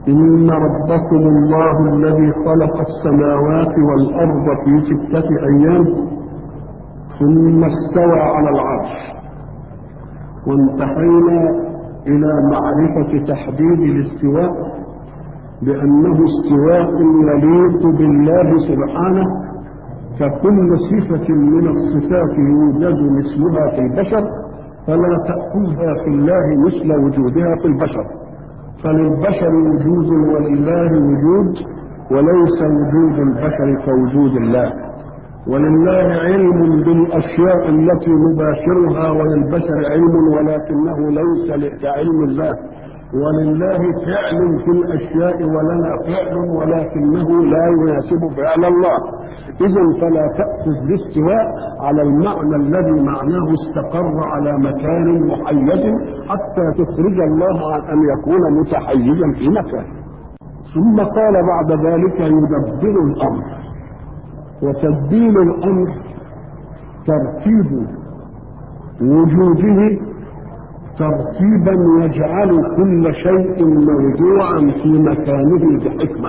إن ربكم الله الذي خلق السماوات والأرض في ستة أيام ثم استوى على العرش وانتهينا إلى معرفة تحديد الاستواء بأنه استواء يليق بالله سبحانه فكل صفة من الصفات يوجد مثلها في البشر فلا تأخذها في الله مثل وجودها في البشر فللبشر وجود ولله وجود وليس وجود البشر كوجود الله ولله علم بالاشياء التي نباشرها وللبشر علم ولكنه ليس كعلم الله ولله فعل في الاشياء ولنا فعل ولكنه لا يناسب فعل الله اذا فلا تاخذ الاستواء على المعنى الذي معناه استقر على مكان محيز حتى تخرج الله عن ان يكون متحيزا في مكان ثم قال بعد ذلك يدبر الامر وتدبير الامر ترتيب وجوده ترتيبا يجعل كل شيء موضوعا في مكانه بحكمه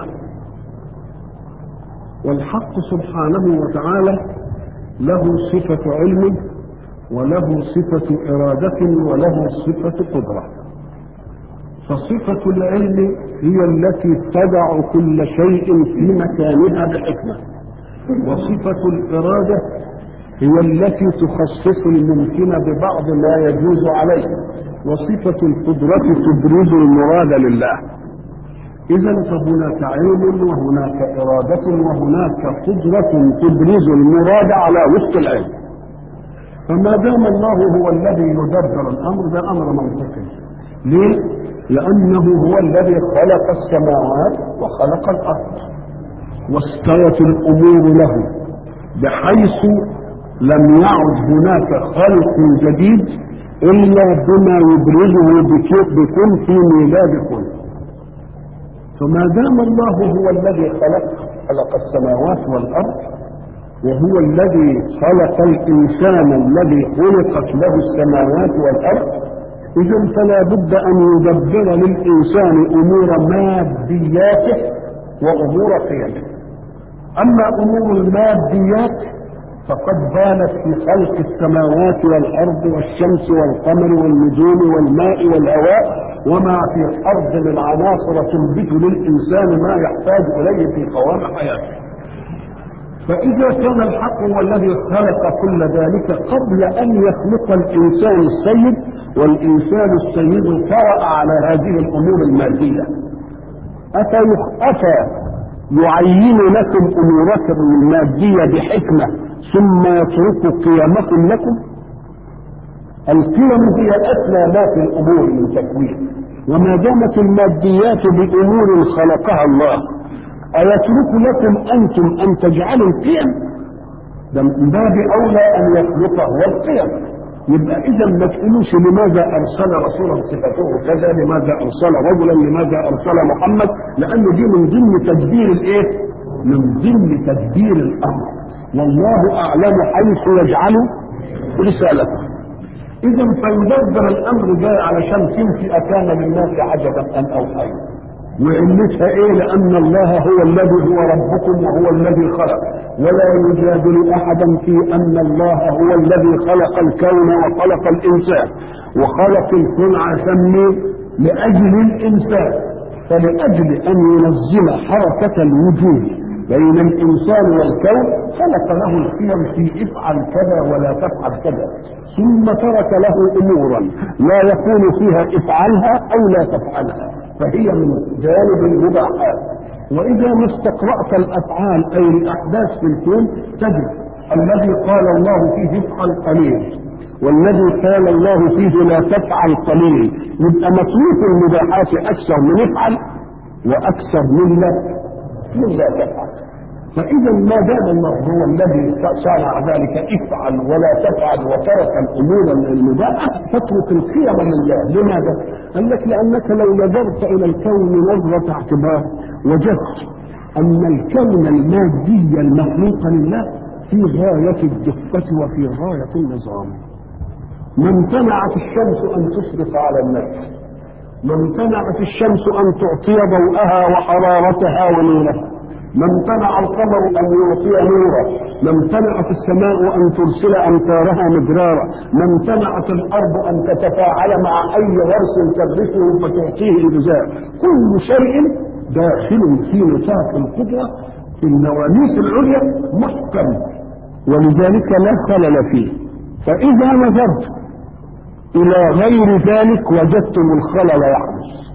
والحق سبحانه وتعالى له صفه علم وله صفه اراده وله صفه قدره فصفه العلم هي التي تضع كل شيء في مكانها بحكمه وصفه الاراده هي التي تخصص الممكن ببعض ما يجوز عليه وصفة القدرة تبرز المراد لله إذا فهناك علم وهناك إرادة وهناك قدرة تبرز المراد على وفق العلم فما دام الله هو الذي يدبر الأمر ده أمر منطقي ليه؟ لأنه هو الذي خلق السماوات وخلق الأرض واستوت الأمور له بحيث لم يعد هناك خلق جديد الا بما يبرزه بكون في ميلاد كل فما دام الله هو الذي خلق خلق السماوات والارض وهو الذي خلق الانسان الذي خلقت له السماوات والارض اذا فلا بد ان يدبر للانسان امور مادياته وامور قيمه اما امور الماديات فقد بانت في خلق السماوات والارض والشمس والقمر والنجوم والماء والهواء وما في الارض من عناصر تنبت للانسان ما يحتاج اليه في قوام حياته. فاذا كان الحق هو الذي خلق كل ذلك قبل ان يخلق الانسان السيد والانسان السيد طرا على هذه الامور الماديه. اتى اتى يعين لكم اموركم الماديه بحكمه ثم يترك قيمكم لكم القيم هي ادنى ما في الامور من تكوين وما دامت الماديات بامور خلقها الله ايترك لكم انتم ان تجعلوا القيم ده من باب اولى ان يخلق هو القيم يبقى اذا ما تقولوش لماذا ارسل رسولا صفته كذا لماذا ارسل رجلا لماذا ارسل محمد لان دي من ضمن تدبير الايه من ضمن تدبير الامر والله اعلم حيث يجعل رسالته اذا فيدبر الامر جاي علشان تنفي اكان للناس عجبا ان اوحينا وعلتها ايه لان الله هو الذي هو ربكم وهو الذي خلق ولا يجادل احدا في ان الله هو الذي خلق الكون وخلق الانسان وخلق الكون عشان لاجل الانسان فلاجل ان ينظم حركه الوجود بين الانسان والكون خلق له القيم في افعل كذا ولا تفعل كذا ثم ترك له امورا لا يكون فيها افعلها او لا تفعلها فهي من جانب المباحات واذا ما استقرات الافعال اي الاحداث في الكون تجد الذي قال الله فيه افعل قليل والذي قال الله فيه لا تفعل قليل يبقى مطلوب المباحات اكثر من افعل واكثر من لا من لا تفعل فاذا ما دام الله هو الذي صنع ذلك افعل ولا تفعل وترك الامور المباحه فاترك القيم لله لماذا؟ قال لك لانك لو نظرت الى الكون نظره اعتبار وجدت ان الكون المادي المخلوق لله في غايه الدقه وفي غايه النظام ما امتنعت الشمس ان تشرق على الناس ما امتنعت الشمس ان تعطي ضوءها وحرارتها ونورها ما امتنع القمر ان يعطي نورا ما امتنعت السماء ان ترسل امطارها مدرارا ما امتنعت الارض ان تتفاعل مع اي غرس تغرسه فتعطيه الغذاء كل شيء داخل في نطاق القدره في النواميس العليا محكم ولذلك لا خلل فيه فاذا نظرت الى غير ذلك وجدتم الخلل يحدث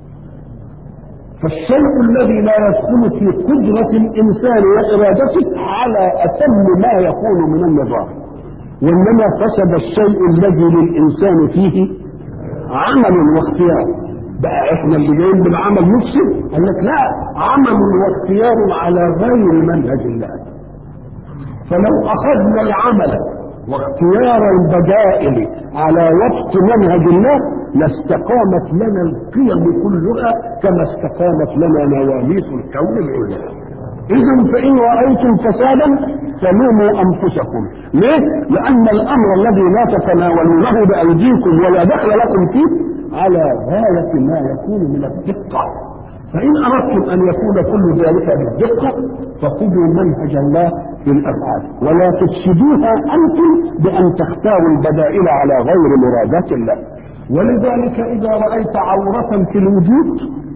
فالشيء الذي لا يدخل في قدرة الإنسان وإرادته على أتم ما يكون من النظام وإنما فسد الشيء الذي للإنسان فيه عمل واختيار بقى احنا اللي جايين بالعمل نفسد قال لك لا عمل واختيار على غير منهج الله فلو اخذنا العمل واختيار البدائل على وفق منهج الله لاستقامت لنا القيم كلها كما استقامت لنا نواميس الكون العليا اذا فان رايتم فسادا فلوموا انفسكم ليه لان الامر الذي لا تتناولونه بايديكم ولا دخل لكم فيه على غايه ما يكون من الدقه فإن أردتم أن يكون كل ذلك بالدقة فخذوا منهج الله في الأفعال ولا تفسدوها أنتم بأن تختاروا البدائل على غير مرادات الله ولذلك إذا رأيت عورة في الوجود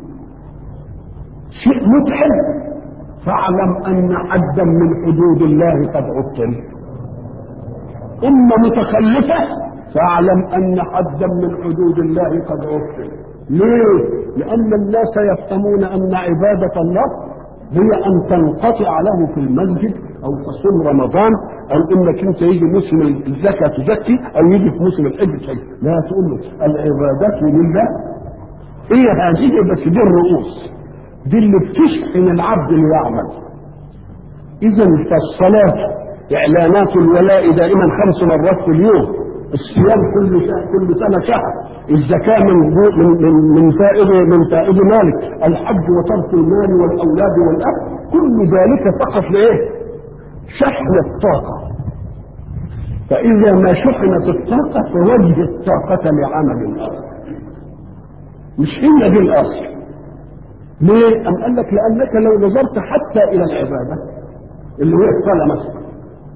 شيء متعب فاعلم أن حدا من حدود الله قد عطل أمة متخلفة فاعلم أن حدا من حدود الله قد عطل ليه؟ لأن الناس يفهمون أن عبادة الله هي أن تنقطع له في المسجد أو تصوم رمضان أو إنك أنت يجي موسم الزكاة تزكي أو يجي في موسم الحج تحج لا تقول له العبادات لله هي هذه بس دي الرؤوس دي اللي بتشحن العبد ليعمل إذا فالصلاة إعلانات الولاء دائما خمس مرات في اليوم الصيام كل سنة كل سنة شهر الزكاة من من من من فائض من فائض مالك الحج وترك المال والأولاد والأهل كل ذلك فقط لإيه؟ شحن الطاقة فإذا ما شحنت الطاقة فوجه الطاقة لعمل آخر مش هي دي الأصل ليه؟ أم قال لك لأنك لو نظرت حتى إلى العبادة اللي هي الصلاة مثلا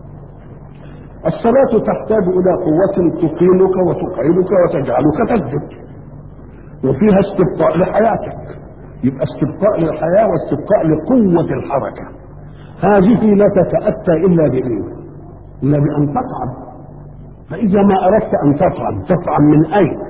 الصلاة تحتاج إلى قوة تقيمك وتقعدك وتجعلك تسجد وفيها استبقاء لحياتك يبقى استبقاء للحياة واستبقاء لقوة الحركة هذه لا تتأتى إلا بإيه؟ إلا بأن تطعم فإذا ما أردت أن تطعم تطعم من أين؟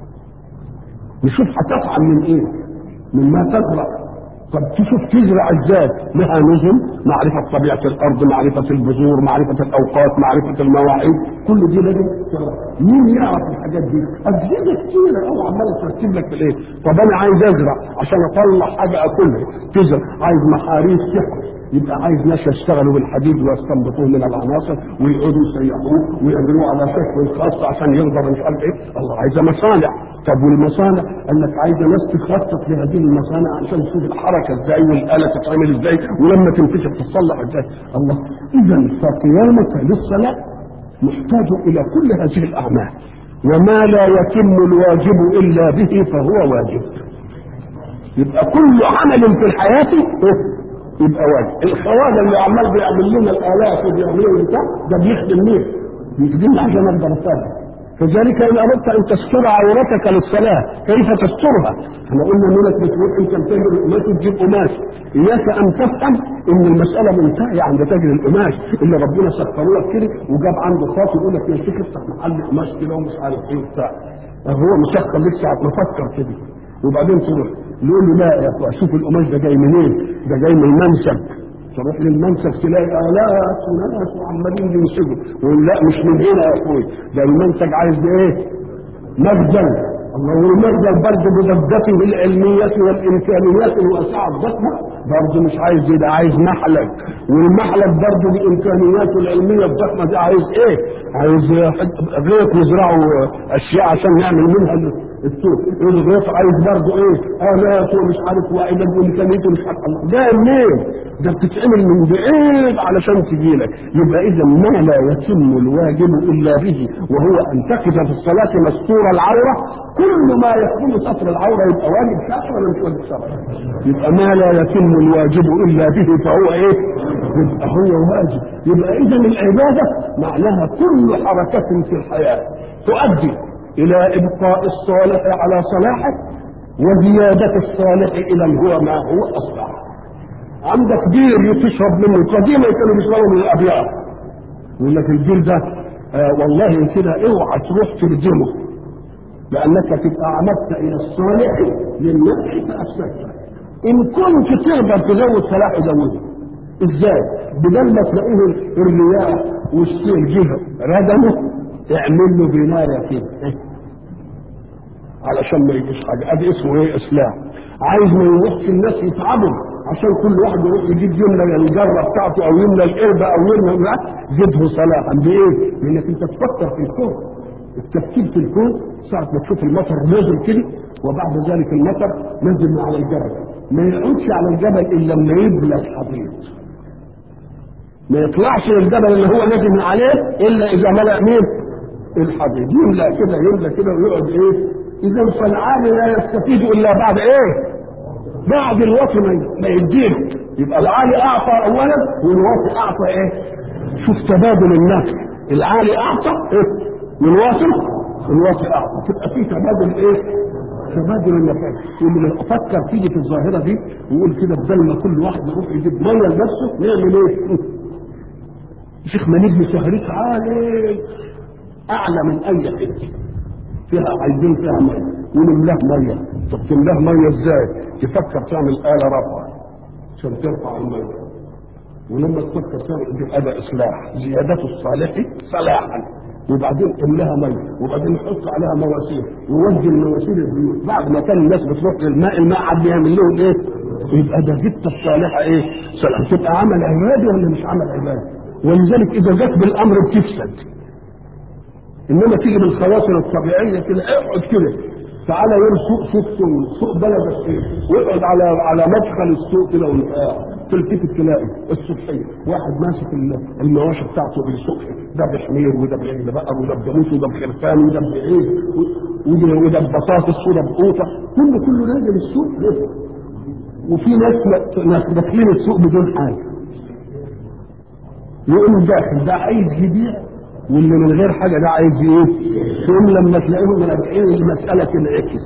نشوف هتطعم من إيه؟ مما تزرع طب تشوف تزرع ازاي لها نظم معرفة طبيعة الأرض معرفة البذور معرفة الأوقات معرفة المواعيد كل دي لازم مين يعرف الحاجات دي؟ أجهزة كتيرة أوي عمالة ترتب لك في الإيه؟ طب أنا عايز أزرع عشان أطلع حاجة أكلها تزرع عايز محاريس تحرس يبقى عايز ناس يشتغلوا بالحديد ويستنبطوه من العناصر ويقعدوا يسيحوه ويعملوه على شكل خاص عشان يقدر مش عارف ايه الله عايزه مصانع طب والمصانع قال لك عايزه ناس تخطط لهذه المصانع عشان تشوف الحركه ازاي والاله تتعمل ازاي ولما تنفشل تتصلح ازاي الله اذا فقيامك للصلاه محتاج الى كل هذه الاعمال وما لا يتم الواجب الا به فهو واجب يبقى كل عمل في الحياه يبقى واجب الخواجه اللي عمال بيعمل لنا الالات وبيعمل لنا بتاع ده بيخدم مين؟ بيخدمنا عشان اقدر اصلي فذلك ان اردت ان تستر عورتك للصلاه كيف تسترها؟ احنا قلنا انك بتقول انت بتجر القماش وتجيب قماش اياك ان تفهم ان المساله منتهيه عند تاجر القماش اللي ربنا سخره لك كده وجاب عنده خاطر يقول لك يا شيخ افتح محل قماش كده ومش عارف ايه وبتاع هو مسخر لسه مفكر كده وبعدين تروح يقول له لا يا اخويا شوف القماش ده جاي منين؟ ده جاي من المنسب تروح للمنسف تلاقي آلاف وناس وعمالين ينسجوا ويقول لا مش من هنا يا اخوي ده المنسج عايز ايه؟ مخزن الله والمخزن برضه بضدته العلمية والإمكانيات الواسعة الضخمة برضه مش عايز ده عايز محلب والمحلب برضه بإمكانياته العلمية الضخمة دي عايز إيه؟ عايز غيط يزرعوا أشياء عشان نعمل منها الصوت الغيط عايز برضه ايه الات ومش عارف وعدد وميكانيك ومش عارف الله ده منين ده بتتعمل من بعيد علشان تجي لك يبقى اذا ما لا يتم الواجب الا به وهو ان تقف في الصلاه مستور العوره كل ما يكون ستر العوره يبقى واجب شرعي ولا مش واجب شرعي يبقى ما لا يتم الواجب الا به فهو ايه يبقى هو واجب يبقى اذا العباده معناها كل حركه في الحياه تؤدي الى ابقاء الصالح على صلاحه وزياده الصالح الى هو ما هو اصلح عندك بير تشرب منه قديما كانوا بيشربوا من الابيار يقول لك البير ده آه والله كده اوعى تروح تردمه لانك تبقى عمدت الى الصالح للنفع فافسدته ان كنت تقدر تزود صلاح زوده ازاي بدل ما تلاقيه الرياح والسيل جه ردمه اعمل له بنايه كده علشان ما يجيش حاجه ادي اسمه ايه اصلاح عايز ما يروحش الناس يتعبوا عشان كل واحد يروح يجيب يملى الجره بتاعته او يملى القربه او يملى زده صلاحا بايه؟ لانك انت تفكر في الكون التفكير في الكون ساعة ما تشوف المطر نازل كده وبعد ذلك المطر نزل من على الجبل ما يقعدش على الجبل الا لما يبلى الحضيض ما يطلعش الجبل اللي هو نازل من عليه الا اذا ملأ مين؟ الحضيض يملأ كده يملأ كده ويقعد ايه؟ اذا فالعامل لا يستفيد الا بعد ايه؟ بعد الوقت ما يديله يبقى العالي اعطى اولا والواطي اعطى ايه؟ شوف تبادل النفع العالي اعطى ايه؟ والواطي الواطي اعطى تبقى في تبادل ايه؟ تبادل النفع واللي افكر تيجي في الظاهره دي ويقول كده بدل ما كل واحد يروح يجيب ميه لنفسه نعمل ايه؟ شيخ ما نبني سهريك عالي اعلى من اي حته فيها عايزين فيها ميه ونملاه ميه طب تملاه ميه ازاي؟ تفكر تعمل آلة رفع عشان ترفع الميه ولما تفكر تعمل دي أداة إصلاح زيادة الصالح صلاحا وبعدين املاها ميه وبعدين نحط عليها مواسير ووجه المواسير البيوت بعد ما كان الناس بتروح للماء الماء عاد يعمل لهم ايه؟ يبقى ده جبت الصالحه ايه؟ صلاح تبقى عمل عبادي ولا مش عمل عبادي؟ ولذلك اذا جت بالامر بتفسد انما تيجي بالخواطر الطبيعيه كده اقعد كده تعالى يوم سوق شفت سوق بلدك ايه واقعد على على مدخل السوق كده وانت قاعد تلتفت تلاقي الصبحيه واحد ماسك المواشي بتاعته بالصبح ده بحمير وده بعجل بقر وده بجاموس وده بخرفان وده بعيد وده وده ببطاطس وده بقوطه كله كله نازل السوق ليه؟ وفي ناس ناس داخلين السوق بدون حاجه يقوم داخل ده عايز يبيع واللي من غير حاجه ده عايز ايه؟ ثم لما تلاقيهم منافقين المساله تنعكس.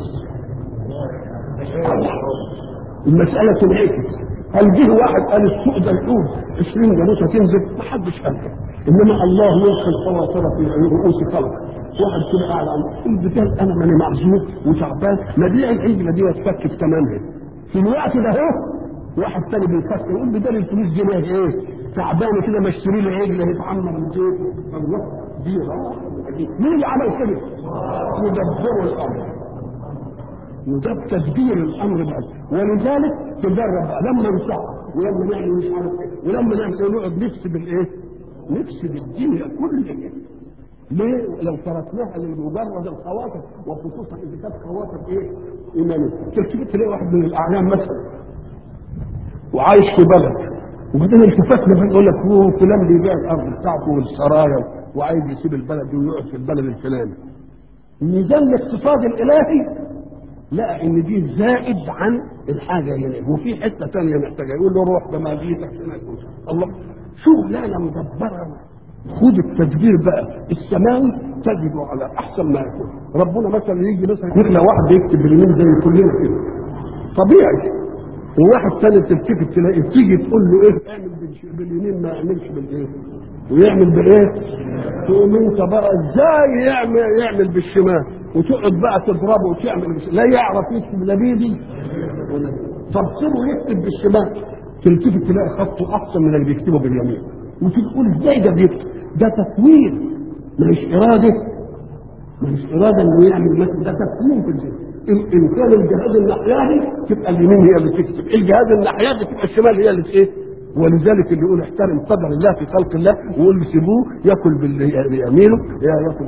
المساله تنعكس. هل جه واحد قال السوق ده يقول 20 جاموسه تنزل؟ ما حدش قال كده. انما الله يلقي الخواطر في رؤوس خلق. واحد كده قاعد عن البتال انا ماني معزوم وتعبان نبيع العجله دي واتفك في ثمنها. في الوقت ده اهو واحد تاني بيفكر يقول بدل الفلوس جنيه ايه؟ تعبان كده ما اشتري لي عجله يتعمر من زيت الله دي مين اللي عمل كده؟ يدبر الامر يدبر تدبير الامر بس ولذلك تجرب بقى لما نصح ولما نعمل مش عارف ايه ولما نعمل نقعد نفسد الايه؟ نفسد الدنيا كلها ليه؟ لو تركناها لمجرد الخواطر وخصوصا اذا كانت خواطر ايه؟ ايمانيه تلتفت تلاقي واحد من الاعلام مثلا وعايش في بلد وبعدين التفت لما يقول لك هو فلان بيبيع الارض بتاعته والسرايا وعايز يسيب البلد دي ويقعد في البلد الفلاني ميزان الاقتصاد الالهي لقى ان دي زائد عن الحاجه هنا وفي حته ثانيه محتاجه يقول له روح بماليتك هناك الله شغلانه مدبره خد التدبير بقى السماوي تجده على احسن ما يكون ربنا مثلا يجي مثلا يخلق واحد يكتب باليمين زي كلنا كده طبيعي وواحد تاني تلتفت تلاقي تيجي تقول له ايه اعمل باليمين ما يعملش بالايه ويعمل بالايه تقوم انت بقى ازاي يعمل يعمل بالشمال وتقعد بقى تضربه وتعمل بالشمال لا يعرف يكتب لا بيدي طب سيبه يكتب بالشمال تلتفت تلاقي خطه احسن من اللي بيكتبه باليمين وتقول ازاي ده بيكتب ده تكوين مش اراده مش اراده انه يعمل مثل ده تكوين في الجسم ان كان الجهاز الناحياني تبقى اليمين هي اللي تكتب الجهاز الناحياني تبقى الشمال هي اللي ايه ولذلك اللي يقول احترم قدر الله في خلق الله ويقول سيبوه ياكل بيمينه يا ياكل مش عارف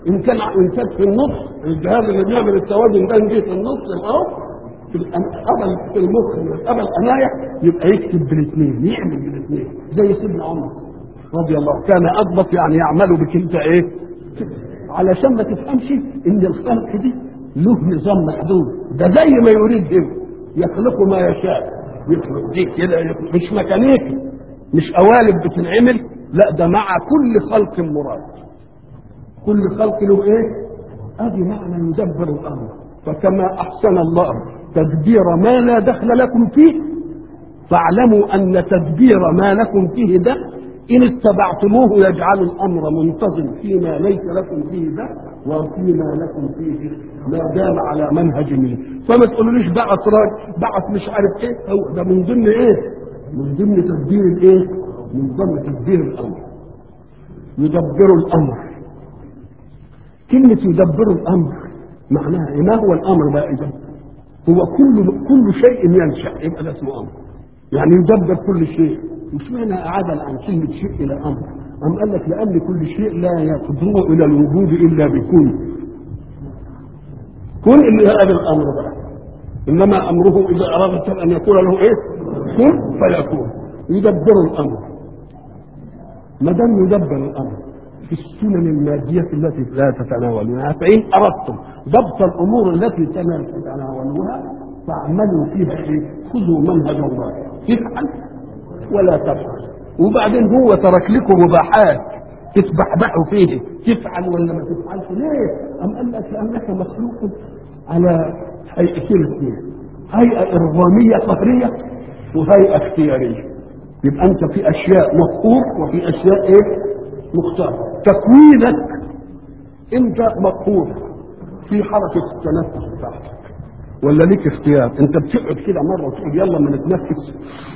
ان كان ان كان في النص الجهاز اللي بيعمل التوازن ده جه في النص اهو في الأم- قبل في المخ قبل الأناية يبقى يكتب بالاثنين يعمل بالاثنين زي سيدنا عمر رضي الله كان أضبط يعني يعمل بكلتا إيه؟ علشان ما تفهمش إن الخلق دي له نظام محدود ده زي ما يريد هو يخلق ما يشاء يخلق دي كده يخلق مش ميكانيكي مش قوالب بتنعمل لا ده مع كل خلق مراد كل خلق له ايه ادي معنى يدبر الامر فكما احسن الله تدبير ما لا دخل لكم فيه فاعلموا ان تدبير ما لكم فيه ده ان اتبعتموه يجعل الامر منتظم فيما ليس لكم فيه ده وفيما لكم فيه ما دام على منهج منه فما تقولوليش بعت راجل بعت مش عارف ايه هو ده من ضمن ايه من ضمن تدبير الايه من ضمن تدبير الامر يدبر الامر كلمة يدبر الأمر معناها إيه؟ ما هو الأمر بقى إذا؟ هو كل كل شيء ينشأ يبقى ده اسمه أمر. يعني يدبر كل شيء. مش معنى أعاد عن كلمة شيء إلى أمر. أم قال لك لأن كل شيء لا يقدر إلى الوجود إلا بكون. كن اللي هذا الأمر بقى. إنما أمره إذا أراد أن يقول له إيه؟ كن فيكون. يدبر الأمر. ما دام يدبر الأمر في السنن المادية التي لا تتناولونها فإن أردتم ضبط الأمور التي تتناولونها فاعملوا فيها إيه؟ خذوا منهج الله تفعل ولا تفعل وبعدين هو ترك لكم مباحات تتبحبحوا فيه تفعل ولا ما تفعلش ليه؟ أم قال لك لأنك مخلوق على هيئتين اثنين هيئة إرغامية قهرية وهيئة اختيارية يبقى أنت في أشياء مفقور وفي أشياء إيه؟ مختار تكوينك انت مقهور في حركه التنفس بتاعتك ولا ليك اختيار انت بتقعد كده مره وتقول يلا ما نتنفس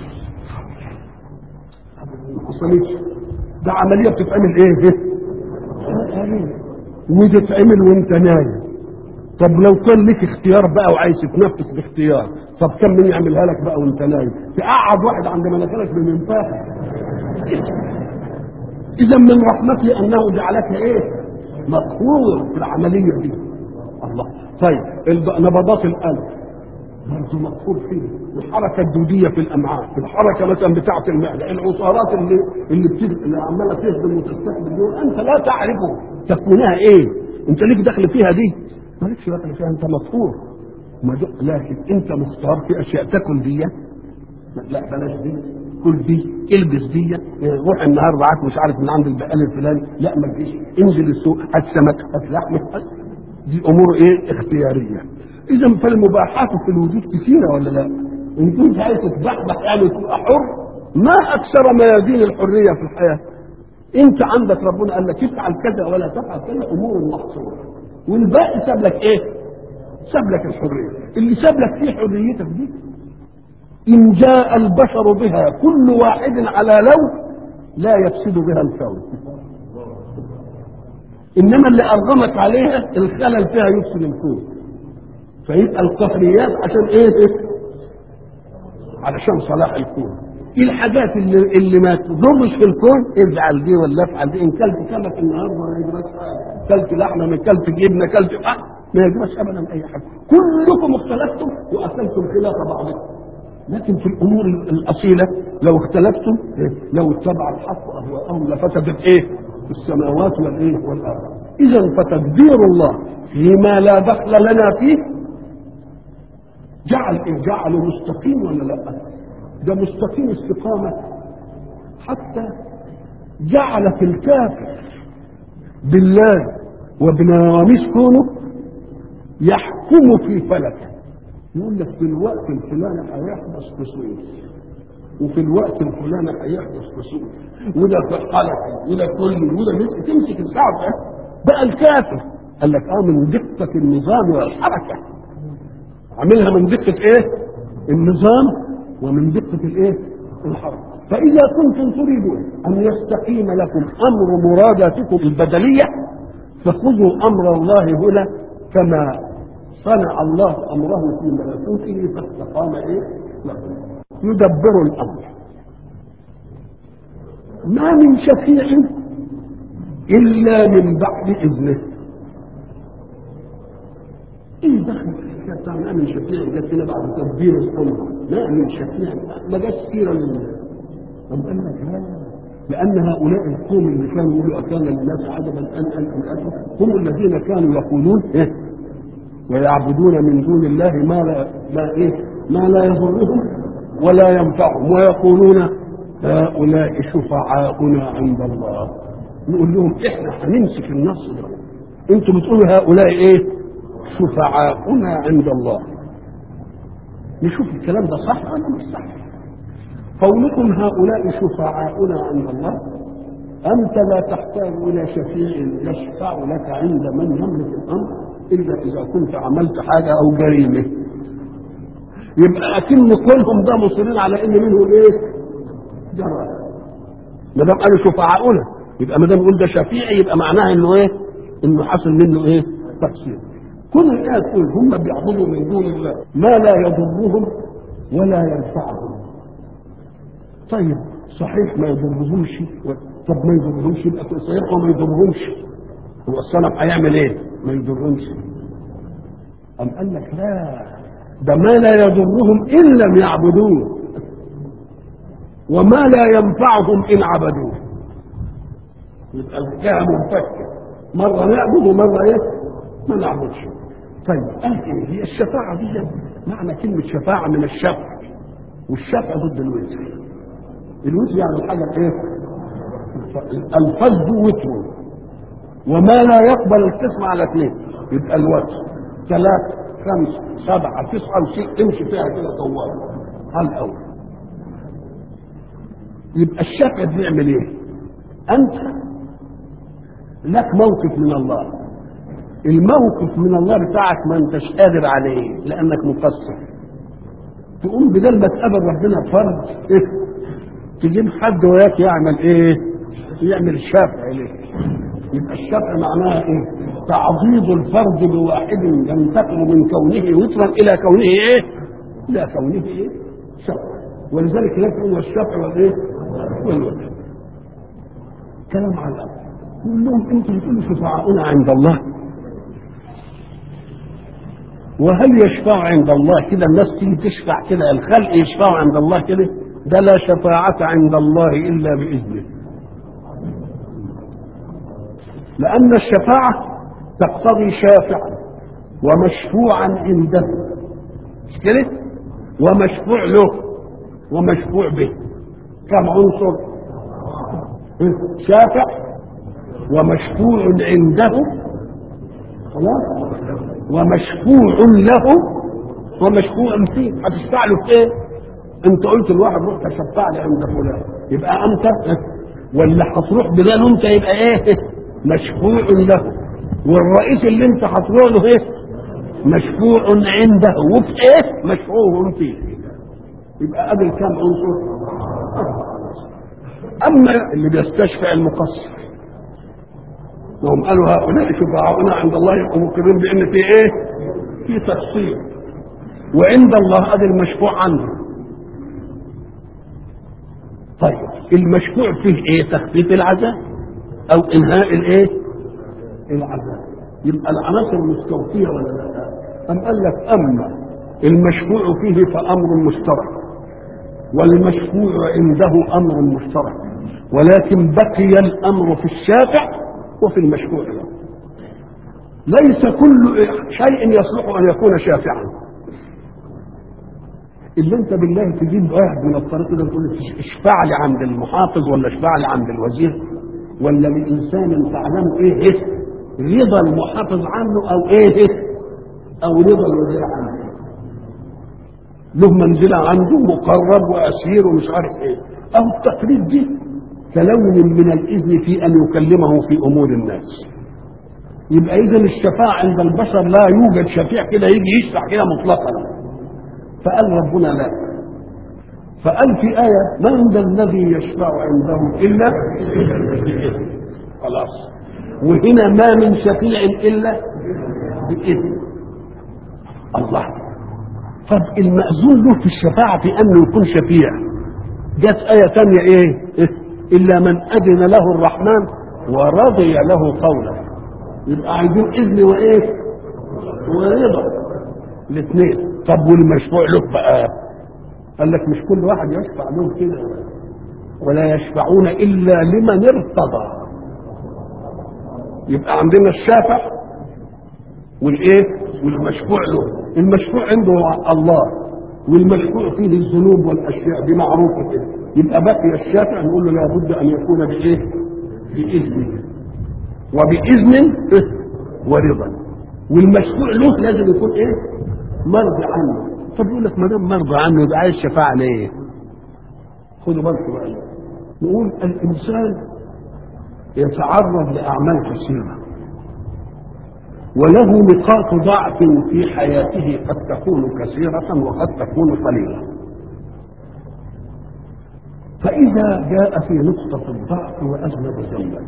ما حصلتش ده عمليه بتتعمل ايه وتتعمل وانت نايم طب لو كان ليك اختيار بقى وعايز تتنفس باختيار طب كم من يعملها لك بقى وانت نايم تقعد واحد عند مناخيرك بمنفاخ اذا من رحمته انه جعلك ايه مقهور في العمليه دي الله طيب الب- نبضات القلب برضه مقهور فيه الحركه الدوديه في الامعاء الحركه مثلا بتاعه المعده العصارات اللي اللي, بتز... اللي عماله تهدم وتستقبل دول انت لا تعرفه تكونها ايه انت ليك دخل فيها دي مالكش دخل فيها انت مقهور ما جو- لكن انت مختار في اشياء تكن دي لا بلاش دي كل دي البس دي روح النهارده معاك مش عارف من عند البقال الفلاني لا ما تجيش انزل السوق هات سمك هات لحم هات- دي امور ايه اختياريه اذا فالمباحات في الوجود كثيره ولا لا ان كنت عايز تتبحبح يعني تبقى حر ما اكثر ميادين الحريه في الحياه انت عندك ربنا قال لك افعل كذا ولا تفعل كذا امور محصوره والباقي ساب لك ايه ساب لك الحريه اللي ساب لك فيه حريتك دي إن جاء البشر بها كل واحد على لون لا يفسد بها الكون إنما اللي أرغمت عليها الخلل فيها يفسد الكون فيبقى القهريات عشان إيه؟ علشان صلاح الكون ايه الحاجات اللي, اللي ما تضرش في الكون افعل دي ولا افعل دي ان كلت سمك النهارده ما يجراش حاجه كلت لحمه ما كلت جبنه كلت آه ما يجراش ابدا اي حاجه كلكم اختلفتم واكلتم خلاف بعضكم لكن في الامور الاصيله لو اختلفتم إيه؟ لو اتبع الحق اهواءهم لفسدت ايه؟ السماوات والايه؟ والارض. اذا فتدبير الله فيما لا دخل لنا فيه جعل ايه؟ جعله مستقيم ولا لا؟ ده مستقيم استقامه حتى جعل في الكافر بالله وبنواميس كونه يحكم في فلكه يقول لك في الوقت الفلاني هيحدث كسوف وفي الوقت الفلاني هيحدث كسوف وده في الحلقه وده كله وده مثل تمسك الكعبه بقى الكافر قال لك اه من دقه النظام والحركه عاملها من دقه ايه؟ النظام ومن دقه الايه؟ الحركه فاذا كنتم تريدون ان يستقيم لكم امر مراداتكم البدنيه فخذوا امر الله هنا كما صنع الله امره في ملكوته فاستقام ايه؟ لكم يدبر الامر ما من شفيع الا من بعد اذنه ايه دخل الحكايه بتاع نعمل شفيع جت كده بعد تدبير الامر نعمل شفيع ما جاتش سيره لل طب قال لك لا لأن هؤلاء القوم اللي كانوا يقولوا أكان للناس عجبا أن أن أن هم الذين كانوا يقولون إيه ويعبدون من دون الله ما لا ما إيه ما لا يضرهم ولا ينفعهم ويقولون هؤلاء شفعاؤنا عند الله نقول لهم احنا هنمسك النص ده انتم بتقولوا هؤلاء ايه شفعاؤنا عند الله نشوف الكلام ده صح ولا مش صح قولكم هؤلاء شفعاؤنا عند الله أنت لا تحتاج إلى شفيع يشفع لك عند من يملك الأمر إلا إذا كنت عملت حاجة أو جريمة يبقى أكن كلهم ده مصرين على إن منهم إيه؟ جرائم ما دام قالوا شفعاؤنا يبقى ما دام يقول ده شفيع يبقى معناها إنه إيه؟ إنه حصل منه إيه؟ تقصير كل الآية تقول هم بيعبدوا من دون الله ما لا يضرهم ولا ينفعهم طيب صحيح ما يضرهمش طب ما يضرهمش يبقى صحيح وما يضرهمش هو الصنم هيعمل ايه؟ ما يضرهمش أم قال لك لا ده ما لا يضرهم إن لم يعبدوه وما لا ينفعهم إن عبدوه يبقى الحكاية منفكة مرة نعبد ومرة إيه؟ ما نعبدش طيب قال إيه؟ هي الشفاعة دي معنى كلمة شفاعة من الشفع والشفع ضد الوزر الوتر يعني الحاجة ايه الفز وتر وما لا يقبل القسم على اثنين يبقى الوتر ثلاثة خمسة سبعة تسعة وستة امشي فيها كده طوال على الأول يبقى الشفع بيعمل ايه؟ أنت لك موقف من الله الموقف من الله بتاعك ما انتش قادر عليه لأنك مقصر تقوم بدل ما تقابل ربنا فرد إيه؟ تجيب حد وياك يعمل ايه يعمل شفع لك يبقى الشفع معناها ايه تعضيد الفرد بواحد ينتقل من كونه وترا الى كونه ايه الى كونه ايه شفع ولذلك يكون الشفع والايه والوتر كلام على الأرض يقول لهم انتم بتقولوا شفعاؤنا عند الله وهل يشفع عند الله كده الناس تيجي تشفع كده الخلق يشفعوا عند الله كده ده لا شفاعة عند الله إلا بإذنه لأن الشفاعة تقتضي شافعا ومشفوعا عنده مش كده ومشفوع له ومشفوع به كم عنصر شافع ومشفوع عنده خلاص ومشفوع له ومشفوع فيه هتشفع له في ايه؟ انت قلت الواحد روح تشفع لي عند فلان يبقى انت ولا هتروح بلال انت يبقى ايه؟ مشفوع له والرئيس اللي انت هتروح له ايه؟ مشفوع عنده وفي ايه؟ مشفوع فيه يبقى قبل كام عنصر؟ اما اللي بيستشفع المقصر وهم قالوا هؤلاء شفعاؤنا عند الله يبقوا مقرين بان في ايه؟ في تقصير وعند الله ادي المشفوع عنه طيب المشفوع فيه ايه؟ تخفيف العذاب او انهاء الايه؟ العذاب يبقى العناصر مستوفيه ولا لا؟ أم قال لك اما المشفوع فيه فامر مشترك والمشفوع عنده امر مشترك ولكن بقي الامر في الشافع وفي المشفوع له ليس كل شيء يصلح ان يكون شافعا اللي انت بالله تجيب واحد من الطريق ده تقول له اشفع لي عند المحافظ ولا اشفع لي عند الوزير ولا لانسان تعلم ايه اسم رضا المحافظ عنه او ايه او رضا الوزير عنه له منزله عنده مقرب واسير ومش عارف ايه او التقليد دي كلون من الاذن في ان يكلمه في امور الناس يبقى اذا الشفاعه عند البشر لا يوجد شفيع كده يجي يشفع كده مطلقا فقال ربنا لا فقال في آية من ذا الذي يشفع عنده إلا بإذن خلاص وهنا ما من شفيع إلا بإذن الله طب المأذون له في الشفاعة في أنه يكون شفيع جت آية ثانية إيه؟ إلا من أذن له الرحمن ورضي له قولا يبقى عايزين إذن وإيه؟ ورضا الاثنين طب والمشفوع له بقى قال لك مش كل واحد يشفع له كده ولا يشفعون الا لمن ارتضى يبقى عندنا الشافع والايه والمشفوع له المشفوع عنده الله والمشفوع فيه الذنوب والاشياء دي معروفه كده يبقى بقي الشافع نقول له لابد ان يكون بايه باذنه وباذن ورضا والمشفوع له لازم يكون ايه مرضي عنه طب يقول لك ما دام مرضى عنه يبقى عايز شفاعه ليه خدوا بالكم بقى نقول الانسان يتعرض لاعمال كثيره وله نقاط ضعف في حياته قد تكون كثيرة وقد تكون قليلة فإذا جاء في نقطة الضعف وأذنب ذنبا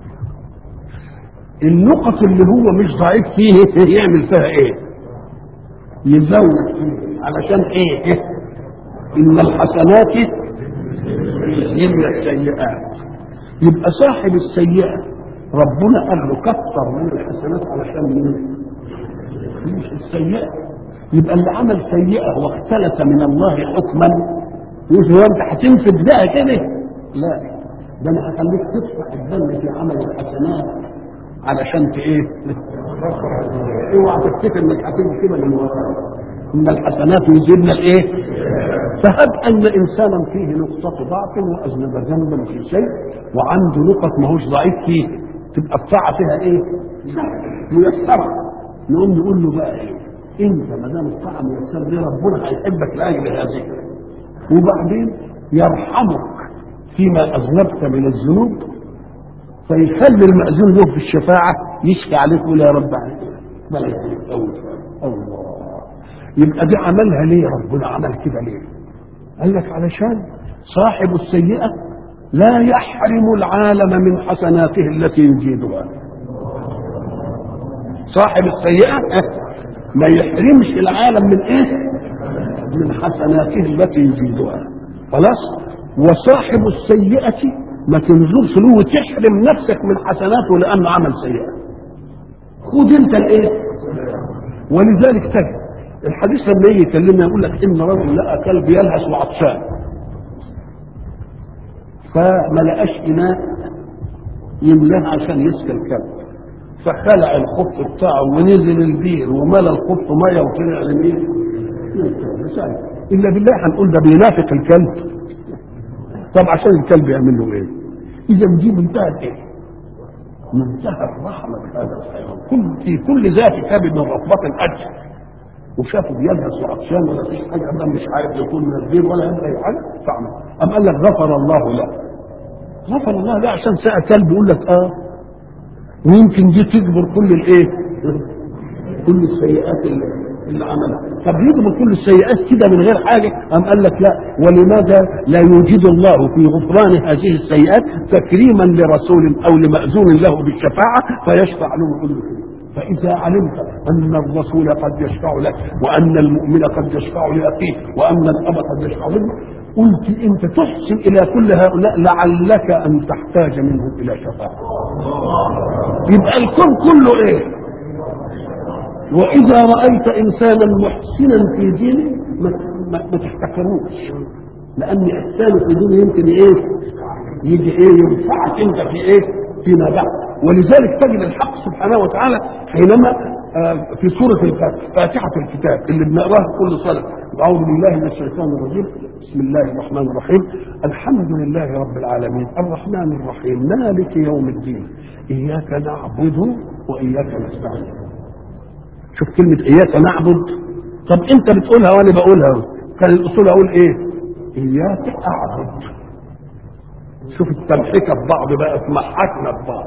النقط اللي هو مش ضعيف فيه يعمل فيها ايه يزود فيه علشان ايه, إيه؟ ان الحسنات يذهبن السيئات يبقى صاحب السيئه ربنا قال له كثر من الحسنات علشان مين؟ مش السيئه يبقى اللي عمل سيئه واختلف من الله حكما يقول هو انت هتنفذ بقى كده؟ لا ده انا هخليك تدفع الذنب في عمل الحسنات علشان ت ايه؟ اوعى تفتكر انك هتيجي كده من وراء ان الحسنات يذهبن الايه؟ فهب ان انسانا فيه نقطه ضعف واذنب ذنبا في شيء وعنده نقط ماهوش ضعيف فيه تبقى الطاعه فيها ايه؟ ميسره نقوم نقول له بقى ايه؟ انت ما دام الطاعه ميسره دي ربنا هيحبك لاجل هذه وبعدين يرحمك فيما اذنبت من الذنوب فيخلي المأذون له في الشفاعة يشفي عليك ويقول يا رب عليك الله يبقى دي عملها ليه ربنا عمل كده ليه قال لك علشان صاحب السيئة لا يحرم العالم من حسناته التي يجيدها صاحب السيئة ما يحرمش العالم من ايه من حسناته التي يجيدها خلاص وصاحب السيئة ما تنظرش له وتحرم نفسك من حسناته لانه عمل سيئه خد انت الايه ولذلك تجد الحديث لما يجي يكلمنا يقول لك ان رجل لقى كلب يلهث وعطشان فما لقاش اناء يملاه عشان يسقي الكلب فخلع الخف بتاعه ونزل البير وملى الخف ميه وطلع لمين؟ الا بالله هنقول ده بينافق الكلب طب عشان الكلب يعمل له ايه؟ اذا دي منتهى ايه؟ منتهى الرحمه بهذا الحيوان كل في كل ذات كبد من رطبه اجر وشافه بيلهث وعطشان ولا فيش حاجه ابدا مش عارف يكون من البير ولا يبقى اي حاجه فعمل ام قال لك غفر الله له غفر الله له عشان ساعه كلب يقول لك اه ويمكن دي تجبر كل الايه؟ كل السيئات اللي اللي عملها طب يجب كل السيئات كده من غير حاجه ام قال لك لا ولماذا لا يوجد الله في غفران هذه السيئات تكريما لرسول او لماذون له بالشفاعه فيشفع له كل شيء فإذا علمت أن الرسول قد يشفع لك وأن المؤمن قد يشفع لأخيه وأن الأب قد يشفع منه قلت أنت تحسن إلى كل هؤلاء لعلك أن تحتاج منهم إلى شفاعة يبقى الكون كله إيه واذا رايت انسانا محسنا في دينه ما, ما, ما تحتكروش لان احسانه في دينه يمكن ايه يجي ايه ينفعك انت في ايه فيما بعد ولذلك تجد الحق سبحانه وتعالى حينما آه في سورة الفاتحة فاتحة الكتاب اللي بنقراها كل صلاة أعوذ بالله من الشيطان الرجيم بسم الله الرحمن الرحيم الحمد لله رب العالمين الرحمن الرحيم مالك يوم الدين إياك نعبد وإياك نستعين شوف كلمة إياك نعبد طب أنت بتقولها وأنا بقولها كان الأصول أقول إيه؟ إياك أعبد شوف التمحكة ببعض بقى اتمحكنا ببعض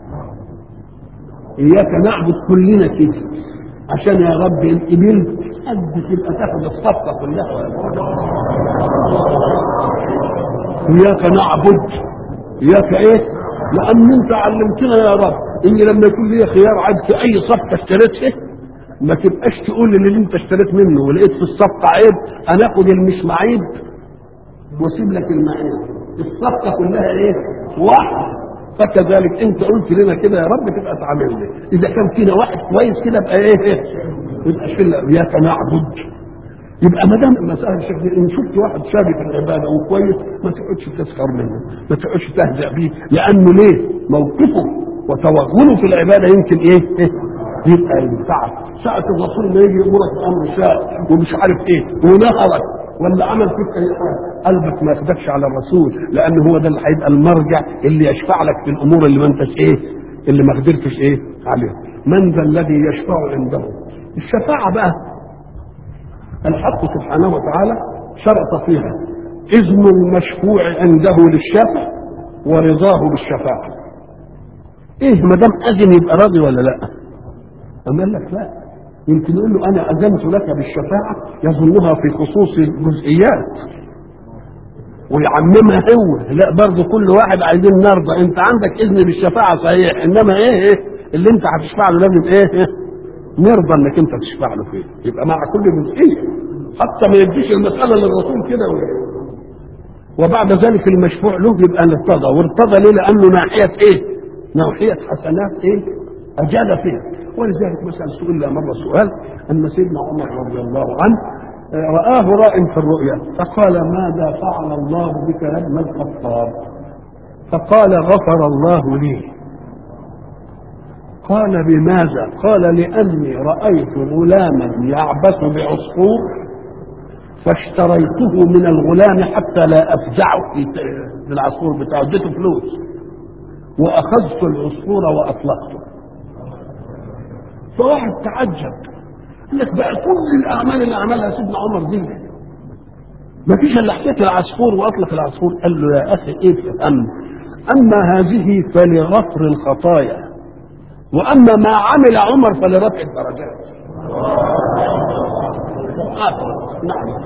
إياك نعبد كلنا كده عشان يا رب إن قبلت قد تبقى تاخد الصفقة كلها إياك نعبد إياك إيه؟ لأن أنت علمتنا يا رب إن لما يكون لي خيار عاد في أي صفقة اشتريتها ما تبقاش تقول اللي انت اشتريت منه ولقيت في الصفقه عيب انا اخد المش معيب واسيب لك المعيب الصفقه كلها ايه؟ واحد فكذلك انت قلت لنا كده يا رب تبقى تعاملنا اذا كان فينا واحد كويس كده يبقى ايه يبقى شله اياك نعبد يبقى ما دام المساله بالشكل ان شفت واحد شاغي في العباده وكويس ما تقعدش تسخر منه ما تقعدش تهزأ بيه لانه ليه موقفه وتوغله في العباده يمكن ايه, إيه؟ يبقى ينفعك ساعة الرسول ما يجي يأمرك بأمر شاء ومش عارف ايه ونهرك ولا عمل فيك اي حاجه قلبك ما ياخدكش على الرسول لان هو ده اللي هيبقى المرجع اللي يشفع لك في الامور اللي ما انتش ايه اللي ما قدرتش ايه عليها من ذا الذي يشفع عنده الشفاعه بقى الحق سبحانه وتعالى شرط فيها اذن المشفوع عنده للشافع ورضاه بالشفاعه ايه ما دام اذن يبقى راضي ولا لا أما قال لك لا يمكن يقول له انا اذنت لك بالشفاعه يظنها في خصوص الجزئيات ويعممها هو لا برضه كل واحد عايزين نرضى انت عندك اذن بالشفاعه صحيح انما ايه ايه اللي انت هتشفع له لازم ايه, إيه نرضى انك انت تشفع له فيه يبقى مع كل جزئيه حتى ما يديش المساله للرسول كده وبعد ذلك المشفوع له يبقى ارتضى وارتضى ليه لانه ناحيه ايه ناحيه حسنات ايه اجاد فيها ولذلك مثلا سئل مره سؤال ان سيدنا عمر رضي الله عنه رآه راء في الرؤيا فقال ماذا فعل الله بك يا ابن الخطاب فقال غفر الله لي قال بماذا قال لأني رأيت غلاما يعبث بعصفور فاشتريته من الغلام حتى لا أفزعه في العصفور بتاعه اديته فلوس وأخذت العصفور وأطلقته فواحد تعجب قال لك بقى كل الاعمال اللي عملها سيدنا عمر دي ما فيش الا حكايه العصفور واطلق العصفور قال له يا اخي ايه فهم اما هذه فلغفر الخطايا واما ما عمل عمر فلرفع الدرجات نعم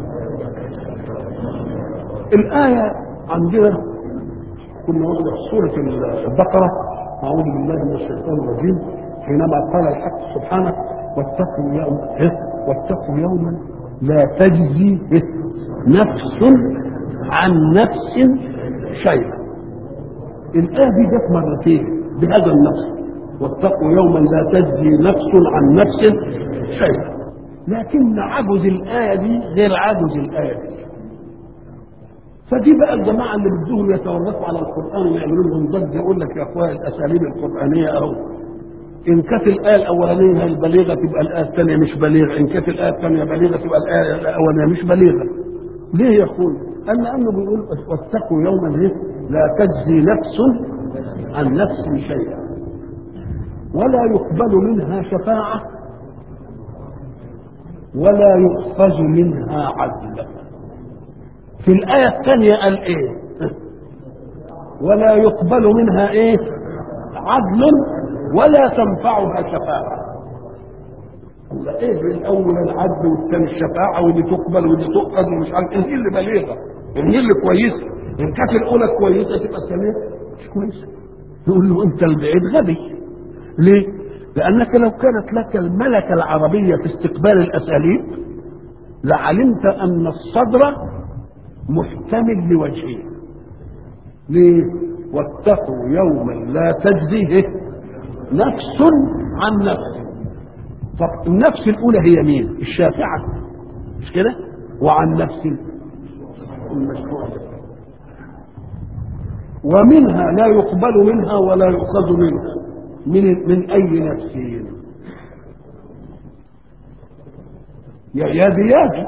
الآية عندنا كنا واخدة في سورة البقرة أعوذ بالله من الشيطان الرجيم حينما قال الحق سبحانه واتقوا يوم واتقوا يوما لا تجزي نفس عن نفس شيئا الآية دي جت مرتين بهذا النص واتقوا يوما لا تجزي نفس عن نفس شيئا لكن عجز الآية دي غير عجز الآية دي فدي بقى الجماعة اللي بدهم يتورطوا على القرآن ويعملوا لهم ضجة يقول لك يا اخويا الأساليب القرآنية أهو إن كانت الآية الأولانية هي البليغة تبقى الآية الثانية مش بليغة، إن كانت الآية الثانية بليغة تبقى الآية الأولانية مش بليغة. ليه يا أخوي؟ قال لأنه بيقول واتقوا يوما إيه؟ لا تجزي نفس عن نفس شيئا. ولا يقبل منها شفاعة ولا يؤخذ منها عدل. في الآية الثانية قال إيه؟ ولا يقبل منها إيه؟ عدل ولا تنفعها شفاعة الله ايه الاول العدل والثاني الشفاعة ودي تقبل ودي تؤخذ ومش عارف ايه اللي بليغة ايه اللي كويسة ان كانت الاولى كويسة تبقى الثانية مش كويسة نقول له انت البعيد غبي ليه؟ لانك لو كانت لك الملكة العربية في استقبال الاساليب لعلمت ان الصدر محتمل لوجهين ليه؟ واتقوا يوما لا تجزيه نفس عن نفس طب النفس الاولى هي مين الشافعه مش كده وعن نفس المشروع ومنها لا يقبل منها ولا يؤخذ منها من من اي نفس يا يا دياج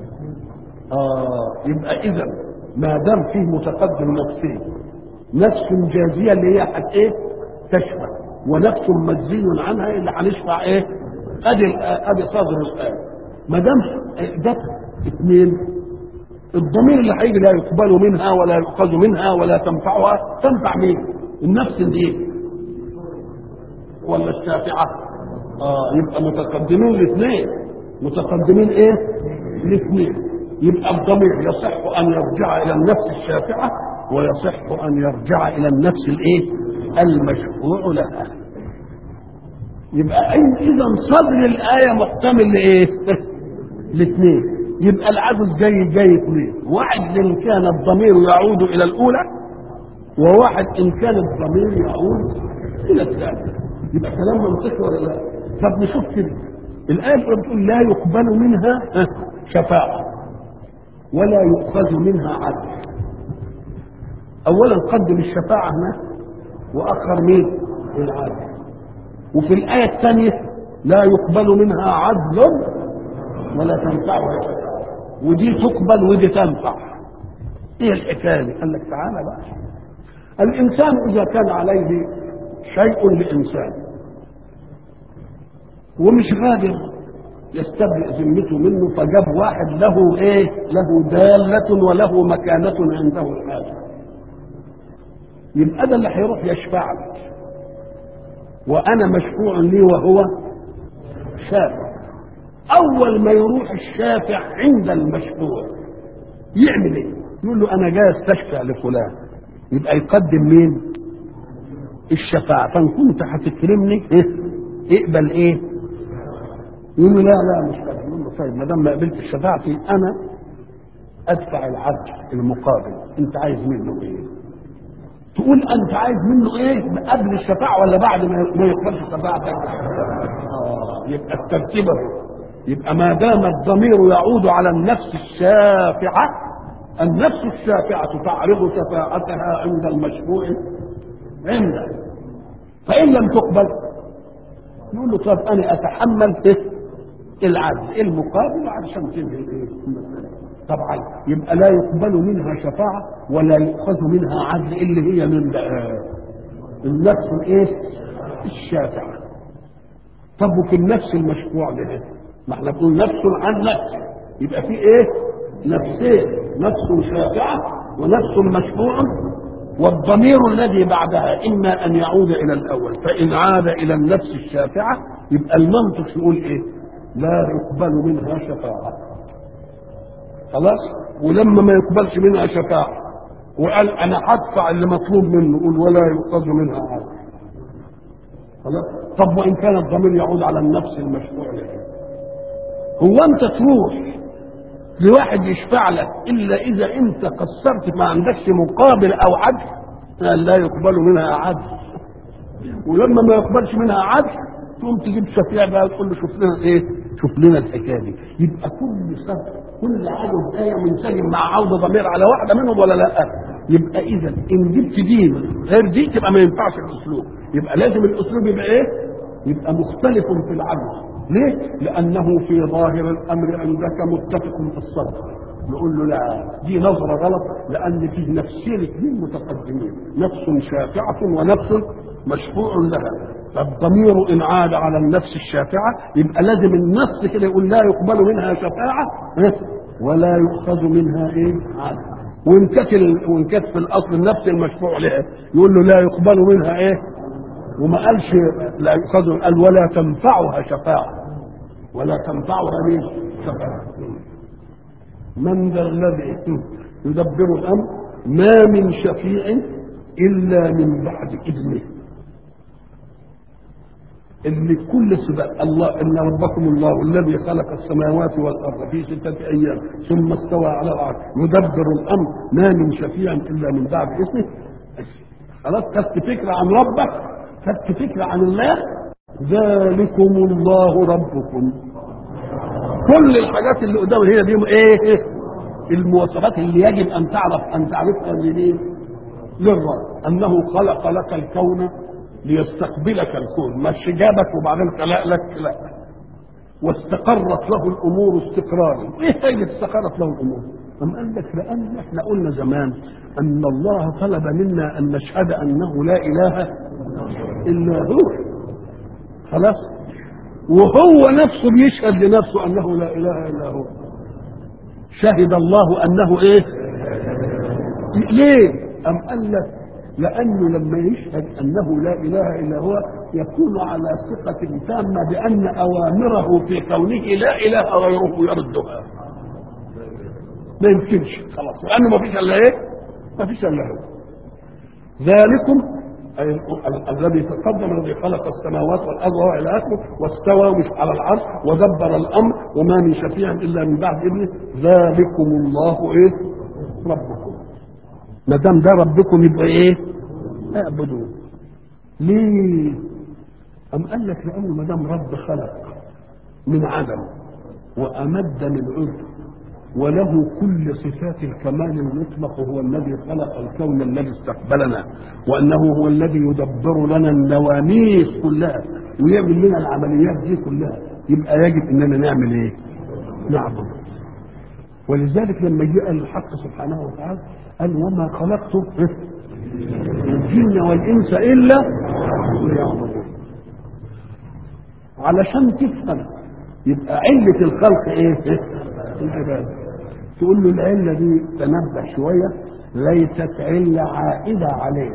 اه يبقى اذا ما دام فيه متقدم نفسين نفس جازيه اللي هي حت ايه تشفع ونفس مجزي عنها اللي هنشفع ايه؟ ادي ادي صادر الايه ما دام جت اثنين الضمير اللي هيجي لا يقبل منها ولا يؤخذ منها ولا تنفعها تنفع مين؟ النفس دي ولا الشافعه؟ اه يبقى متقدمين الاثنين متقدمين ايه؟ الاثنين يبقى الضمير يصح ان يرجع الى النفس الشافعه ويصح ان يرجع الى النفس الايه؟ المشفوع لها يبقى اذا صدر الايه محتمل لايه الاثنين يبقى العجز جاي جاي اثنين واحد ان كان الضمير يعود الى الاولى وواحد ان كان الضمير يعود الى الثاني يبقى كلام منطقي ولا لا؟ طب نشوف كده الايه اللي بتقول لا يقبل منها ها، شفاعه ولا يؤخذ منها عدل اولا قدم الشفاعه هنا واخر مين العدل وفي الايه الثانيه لا يقبل منها عدل ولا تنفعها شفاعه ودي تقبل ودي تنفع ايه الحكايه دي قال لك تعالى بقى الانسان اذا كان عليه شيء لانسان ومش قادر يستبرئ ذمته منه فجاب واحد له ايه له دالة وله مكانة عنده الحاجة يبقى ده اللي هيروح يشفع لك وانا مشفوع لي وهو شافع اول ما يروح الشافع عند المشفوع يعمل ايه يقول له انا جاي استشفع لفلان يبقى يقدم مين الشفاعة فان كنت هتكرمني إيه؟ اقبل ايه يقول له لا لا مش قادر يقول له طيب ما دام ما قبلت شفاعتي انا ادفع العدل المقابل انت عايز منه ايه تقول انت عايز منه ايه قبل الشفاعه ولا بعد ما ما يقبلش شفاعتك اه يبقى الترتيب اهو يبقى ما دام الضمير يعود على النفس الشافعه النفس الشافعه تعرض شفاعتها عند المشفوع عنده فان لم تقبل يقول له طب انا اتحمل إيه؟ العدل المقابل علشان تنهي ايه المسألة. طبعا يبقى لا يقبل منها شفاعة ولا يؤخذ منها عدل اللي هي من بقى النفس الايه الشافعة طب وفي النفس المشفوع به ما احنا بنقول نفس عن نفس يبقى في ايه نفسين نفس شافعة ونفس مشفوع والضمير الذي بعدها اما ان يعود الى الاول فان عاد الى النفس الشافعة يبقى المنطق يقول ايه لا يقبل منها شفاعة خلاص ولما ما يقبلش منها شفاعة وقال انا هدفع اللي مطلوب منه يقول ولا يؤخذ منها عدل خلاص طب وان كان الضمير يعود على النفس المشفوع له هو انت تروح لواحد يشفع لك الا اذا انت قصرت ما عندكش مقابل او عدل قال لا يقبل منها عدل ولما ما يقبلش منها عدل تقوم تجيب شفيع بقى وتقول له شوف لنا ايه شوف لنا الحكايه دي يبقى كل سبب كل عدد ايه منسجم مع عوده ضمير على واحده منهم ولا لا يبقى اذا ان جبت دي غير دي تبقى ما ينفعش الاسلوب يبقى لازم الاسلوب يبقى ايه يبقى مختلف في العدل ليه لانه في ظاهر الامر عندك متفق في الصدر نقول له لا دي نظرة غلط لأن في نفسين اثنين متقدمين نفس شافعة ونفس مشفوع لها فالضمير إن عاد على النفس الشافعة يبقى لازم النفس كده يقول لا يقبل منها شفاعة إيه؟ ولا يؤخذ منها إيه عدل وإن كانت ال- وإن كانت في الأصل النفس المشفوع لها يقول له لا يقبل منها إيه وما قالش لا يؤخذ قال ولا تنفعها شفاعة ولا تنفعها مين شفاعة من ذا الذي يدبر الامر ما من شفيع الا من بعد اذنه اللي كل سبب الله ان ربكم الله الذي خلق السماوات والارض في سته ايام ثم استوى على العرش يدبر الامر ما من شفيع الا من بعد اذنه خلاص خدت فكره عن ربك خدت فكره عن الله ذلكم الله ربكم كل الحاجات اللي قدام هي دي ايه المواصفات اللي يجب ان تعرف ان تعرفها منين للرب انه خلق لك الكون ليستقبلك الكون مش جابك وبعدين خلق لك لا واستقرت له الامور استقرارا ايه هي استقرت له الامور أم قال لك لأن احنا قلنا زمان أن الله طلب منا أن نشهد أنه لا إله إلا هو خلاص وهو نفسه بيشهد لنفسه انه لا اله الا هو شهد الله انه ايه ليه ام قال لك لانه لما يشهد انه لا اله الا هو يكون على ثقه تامه بان اوامره في كونه لا اله غيره يردها ما يمكنش خلاص لانه ما فيش الا ايه ما فيش الا هو ذلكم أي ال- الذي تقدم الذي خلق السماوات والارض وهو الى اخره واستوى مش على العرش ودبر الامر وما من شفيع الا من بعد ابنه ذلكم الله ايه؟ ربكم ما دام ده ربكم يبقى ايه اعبدوه ليه أم قال لك لأنه ما دام رب خلق من عدم وأمد من عدم وله كل صفات الكمال المطلق هو الذي خلق الكون الذي استقبلنا وأنه هو الذي يدبر لنا النواميس كلها ويعمل لنا العمليات دي كلها يبقى يجب أننا نعمل إيه؟ نعبد ولذلك لما جاء الحق سبحانه وتعالى قال وما خلقت الجن والإنس إلا ليعبدون علشان تفهم يبقى علة الخلق ايه؟ العبادة تقول له العلة دي تنبه شوية ليست علة عائدة عليه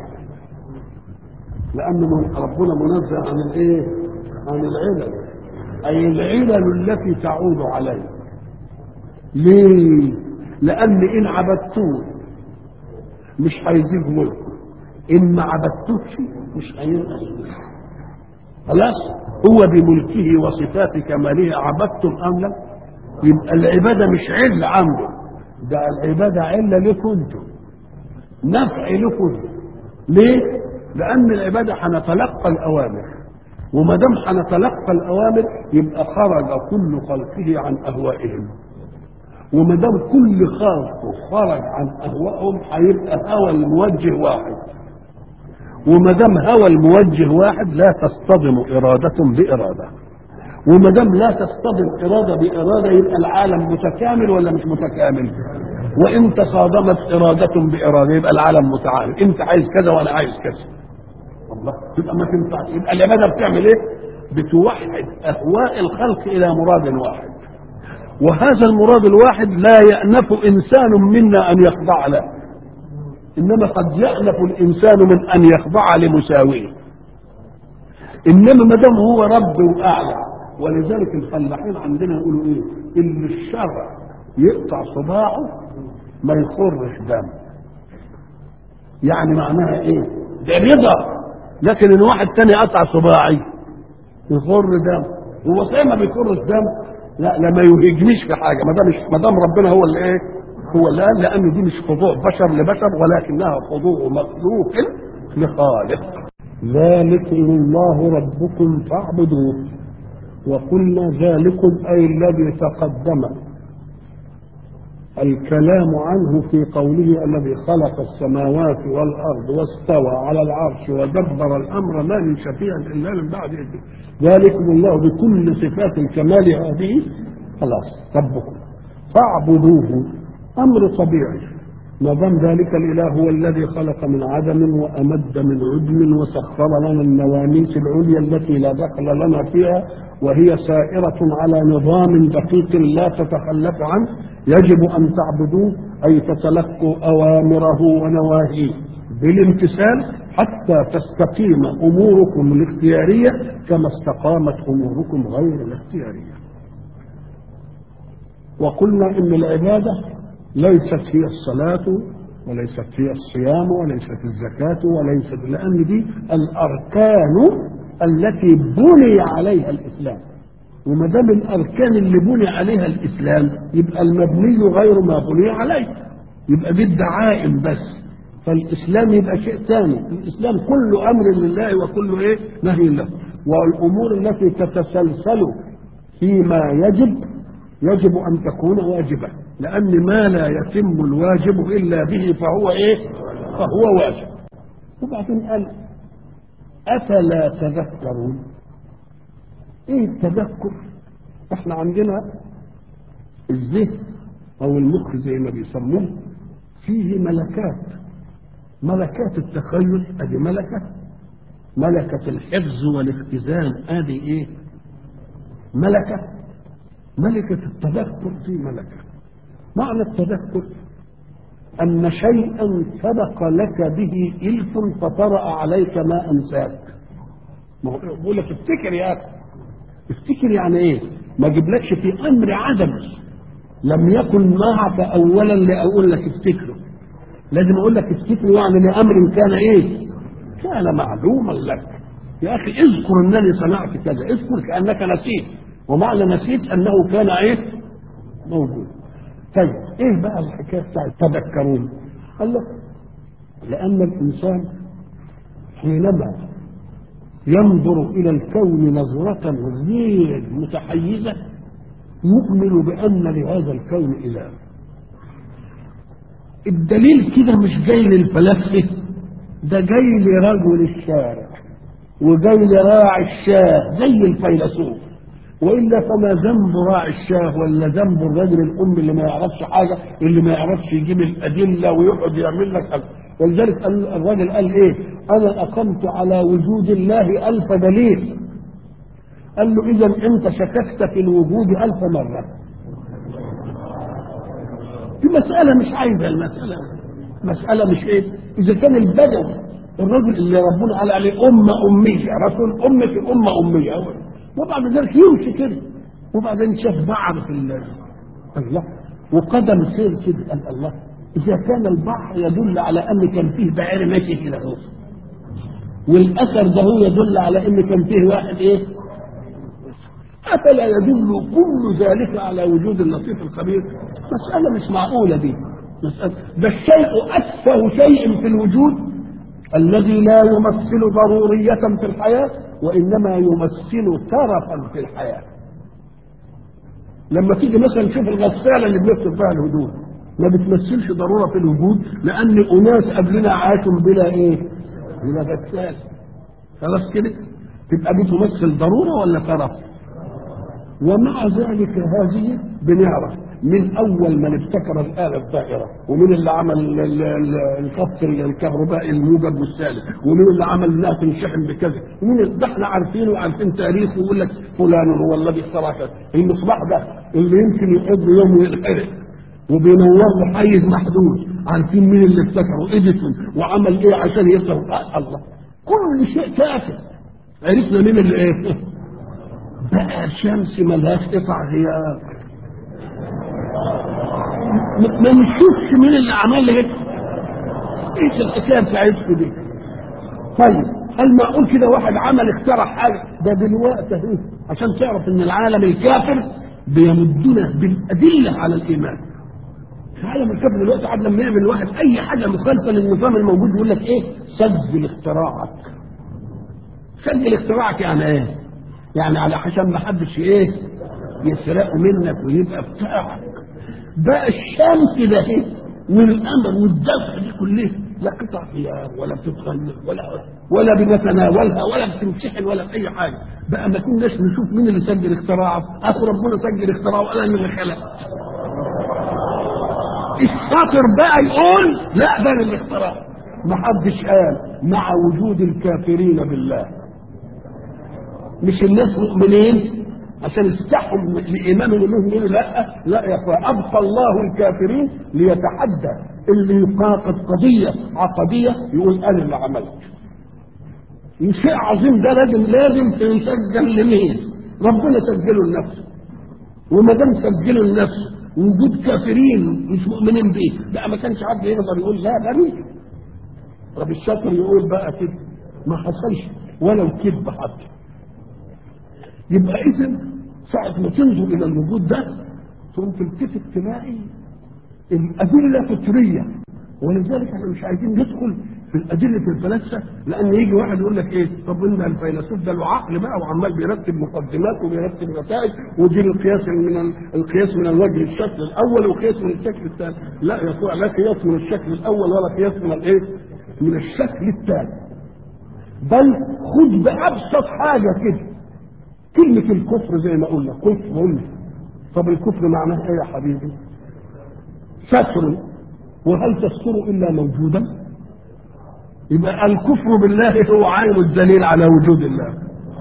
لأن ربنا منزه عن الايه؟ عن العلل أي العلل التي تعود عليه ليه؟ لأن إن عبدتوه مش هيزيد ملكه إن ما عبدتوش مش هينقص خلاص هو بملكه وصفات كماله عبدتم ام لا يبقى العباده مش عله عنده ده العباده عله لكم انتم نفع لكم ليه لان العباده هنتلقى الاوامر وما دام هنتلقى الاوامر يبقى خرج كل خلقه عن اهوائهم وما دام كل خلقه خرج عن اهوائهم هيبقى هوى الموجه واحد وما دام هوى الموجه واحد لا تصطدم إرادة بإرادة وما دام لا تصطدم إرادة بإرادة يبقى العالم متكامل ولا مش متكامل وإن تصادمت إرادة بإرادة يبقى العالم متعارف أنت عايز كذا وأنا عايز كذا الله يبقى ما تنفعش يبقى العبادة بتعمل إيه؟ بتوحد أهواء الخلق إلى مراد واحد وهذا المراد الواحد لا يأنف إنسان منا أن يخضع له انما قد يألف الانسان من ان يخضع لمساويه انما ما دام هو رب واعلى ولذلك الفلاحين عندنا يقولوا ايه اللي الشرع يقطع صباعه ما يخرش دم يعني معناها ايه ده رضا لكن ان واحد تاني قطع صباعي يخر دم هو صحيح ما بيخرش دم لا لا ما يهجنيش في حاجه ما دام ما دام ربنا هو اللي ايه هو اللي قال لان دي مش خضوع بشر لبشر ولكنها خضوع مخلوق لخالق ذلكم الله ربكم فاعبدوه وقلنا ذلكم اي الذي تقدم الكلام عنه في قوله الذي خلق السماوات والارض واستوى على العرش ودبر الامر ما من شفيع الا من بعد اذنه ذلكم الله بكل صفات الكمال هذه خلاص ربكم فاعبدوه امر طبيعي ما دام ذلك الاله هو الذي خلق من عدم وامد من عدم وسخر لنا النواميس العليا التي لا دخل لنا فيها وهي سائره على نظام دقيق لا تتخلف عنه يجب ان تعبدوه اي تتلقوا اوامره ونواهيه بالامتثال حتى تستقيم اموركم الاختياريه كما استقامت اموركم غير الاختياريه وقلنا ان العباده ليست هي الصلاة وليست هي الصيام وليست الزكاة وليست لأن دي الأركان التي بني عليها الإسلام وما دام الأركان اللي بني عليها الإسلام يبقى المبني غير ما بني عليه يبقى دي الدعائم بس فالإسلام يبقى شيء ثاني الإسلام كل أمر لله وكل إيه نهي له والأمور التي تتسلسل فيما يجب يجب أن تكون واجبة لأن ما لا يتم الواجب إلا به فهو إيه؟ فهو واجب. وبعدين قال أفلا تذكرون؟ إيه التذكر؟ إحنا عندنا الذهن أو المخ زي ما بيسموه فيه ملكات ملكات التخيل أدي ملكة ملكة الحفظ والاختزان أدي إيه؟ ملكة ملكة التذكر في ملكة معنى التذكر أن شيئا سبق لك به إلف فطرأ عليك ما أنساك ما هو بقول لك افتكر يا أخي افتكر يعني إيه؟ ما أجيبلكش في أمر عدم لم يكن معك أولا لأقول لك افتكره لازم أقول لك افتكره يعني لأمر كان إيه؟ كان معلوما لك يا أخي اذكر أنني صنعت كذا اذكر كأنك نسيت ومعنى نسيت أنه كان إيه؟ موجود طيب ايه بقى الحكايه بتاعت تذكرون؟ قال لك لأن الإنسان حينما ينظر إلى الكون نظرة غير متحيزة يؤمن بأن لهذا الكون إله الدليل كده مش جاي للفلاسفة ده جاي لرجل الشارع وجاي لراعي الشاه زي الفيلسوف والا فما ذنب راعي الشاه ولا ذنب الرجل الام اللي ما يعرفش حاجه اللي ما يعرفش يجيب الادله ويقعد يعمل لك حاجة. ولذلك قال الراجل قال ايه؟ انا اقمت على وجود الله الف دليل. قال له اذا انت شككت في الوجود الف مره. دي مساله مش عايزه المساله مساله مش ايه؟ اذا كان البدن الرجل اللي ربنا قال عليه امه اميه رسول امه في امه اميه وبعد ذلك يمشي كده وبعدين شاف بعض في الله الله وقدم سير كده قال الله اذا كان البحر يدل على ان كان فيه بعير ماشي كده اهو والاثر ده هو يدل على ان كان فيه واحد ايه افلا يدل كل ذلك على وجود اللطيف الخبير مساله مش معقوله دي مساله ده الشيء اسفه شيء في الوجود الذي لا يمثل ضرورية في الحياة وإنما يمثل ترفا في الحياة لما تيجي مثلا تشوف الغسالة اللي بنغسل فيها الهدوم ما بتمثلش ضرورة في الوجود لأن أناس قبلنا عاشوا بلا إيه؟ بلا غسالة خلاص كده تبقى بتمثل ضرورة ولا ترف ومع ذلك هذه بنعرف من اول من ابتكر الاله الطائره ومن اللي عمل الخط الكهربائي الموجب والسالب ومن اللي عمل انها تنشحن بكذا ومن ده احنا عارفينه وعارفين تاريخه ويقول لك فلان هو الذي اخترع كذا المصباح ده اللي يمكن يقضي يوم وينحرق وبينور له حيز محدود عارفين مين اللي ابتكره اديسون وعمل ايه عشان يفتح الله كل شيء كافر عرفنا مين اللي ايه بقى الشمس ملهاش قطع غيار ما نشوفش مين اللي عمل لي ايش الحكايه بتاعتكم دي طيب هل معقول كده واحد عمل اخترع حاجه ده دلوقتي اهو عشان تعرف ان العالم الكافر بيمدنا بالادله على الايمان العالم الكافر دلوقتي عاد لما يعمل واحد اي حاجه مخالفه للنظام الموجود يقول لك ايه سجل اختراعك سجل اختراعك يعني ايه يعني على عشان ما حدش ايه يسرقه منك ويبقى بتاعك بقى الشمس ده ايه والامر والدفع دي كلها لا قطع غيار ولا بتتغير ولا ولا بنتناولها ولا بتمسحن ولا باي حاجه بقى ما كناش نشوف مين اللي سجل اختراعه اخو ربنا سجل اختراعه ولا مين اللي خلق الشاطر بقى يقول لا ده اللي اخترعه ما حدش قال مع وجود الكافرين بالله مش الناس مؤمنين عشان يستحوا لإمامهم انهم يقولوا لا لا يا اخوان ابقى الله الكافرين ليتحدى اللي يناقض قضيه عقديه يقول انا اللي عملت. شيء عظيم ده لازم لازم يسجل لمين؟ ربنا سجله لنفسه. وما دام سجله لنفسه وجود كافرين مش مؤمنين بيه بقى ما كانش حد يقدر يقول لا ده مين؟ طب الشاطر يقول بقى كده ما حصلش ولو كذب حتى. يبقى اذا ساعة ما تنظر الى الوجود ده تقوم تلتفت تلاقي الادله فطريه ولذلك احنا مش عايزين ندخل في الادله الفلاسفه لان يجي واحد يقول لك ايه طب ان الفيلسوف ده له عقل بقى وعمال بيرتب مقدمات وبيرتب نتائج ودي القياس من القياس من الوجه الشكل الاول وقياس من الشكل الثاني لا يا اخويا لا قياس من الشكل الاول ولا قياس من الايه؟ من الشكل الثاني بل خذ بابسط حاجه كده كلمة الكفر زي ما قلنا كفر طب الكفر معناه ايه يا حبيبي؟ ستر وهل تستر الا موجودا؟ يبقى الكفر بالله هو عين الدليل على وجود الله.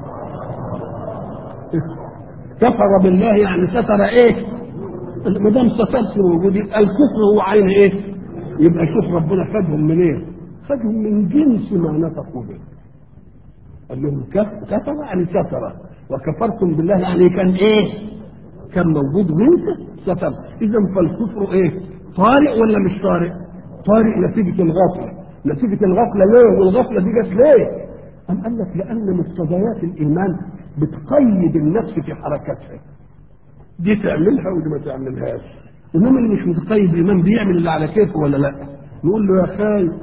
كفر بالله يعني ستر ايه؟ ما دام سترت وجود يبقى الكفر هو عين ايه؟ يبقى شوف ربنا خدهم منين؟ إيه؟ خدهم من جنس ما نطقوا به. قال لهم كفر يعني ستر وكفرتم بالله يعني كان ايه كان موجود وانت ستر اذا فالكفر ايه طارئ ولا مش طارئ طارئ نتيجة الغفلة نتيجة الغفلة ليه والغفلة دي جت ليه أم قال لك لأن مقتضيات الإيمان بتقيد النفس في حركتها دي تعملها ودي ما تعملهاش إنما اللي مش متقيد الإيمان بيعمل اللي على كيفه ولا لا نقول له يا خاي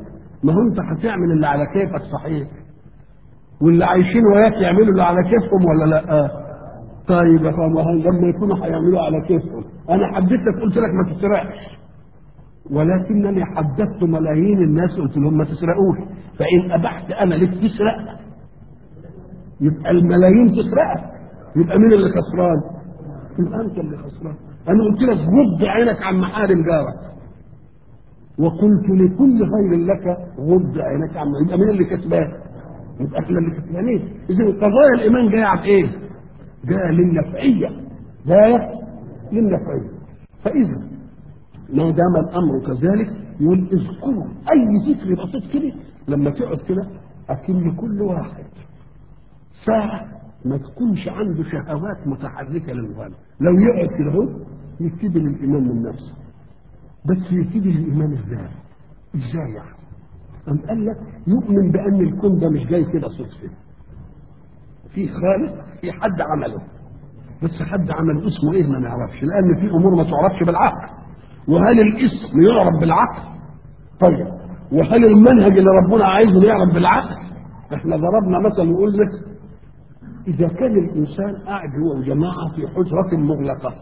ما هو انت هتعمل اللي على كيفك صحيح واللي عايشين وياك يعملوا اللي على كيفهم ولا لا طيب يا فندم لما يكونوا هيعملوا على كيفهم انا حددتك قلت لك ما تسرقش ولكنني حددت ملايين الناس قلت لهم ما تسرقوش فان ابحت انا لك تسرق يبقى الملايين تسرقك يبقى مين اللي خسران؟ يبقى انت اللي خسران انا قلت لك غض عينك عن محارم جارك وقلت لكل خير لك غض عينك عن يبقى مين اللي كسبان؟ يبقى احنا اللي كسبانين اذا قضايا الايمان جايه عن ايه؟ جايه للنفعيه جايه للنفعيه فاذا ما دام الامر كذلك يقول اذكروا اي ذكر بسيط كده لما تقعد كده اكن لكل واحد ساعه ما تكونش عنده شهوات متحركه للغايه لو يقعد كده اهو يبتدي الايمان من نفسه بس يبتدي الايمان ازاي؟ ازاي يعني؟ أم قال لك يؤمن بأن الكون ده مش جاي كده صدفة في خالق في حد عمله بس حد عمل اسمه ايه ما نعرفش لأن في أمور ما تعرفش بالعقل وهل الاسم يعرف بالعقل طيب وهل المنهج اللي ربنا عايزه يعرف بالعقل احنا ضربنا مثل وقلنا إذا كان الإنسان قاعد هو وجماعة في حجرة مغلقة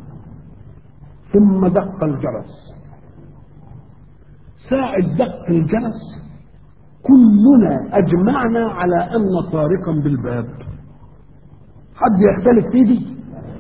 ثم دق الجرس ساعة دق الجرس كلنا أجمعنا على أن طارقا بالباب حد يختلف في دي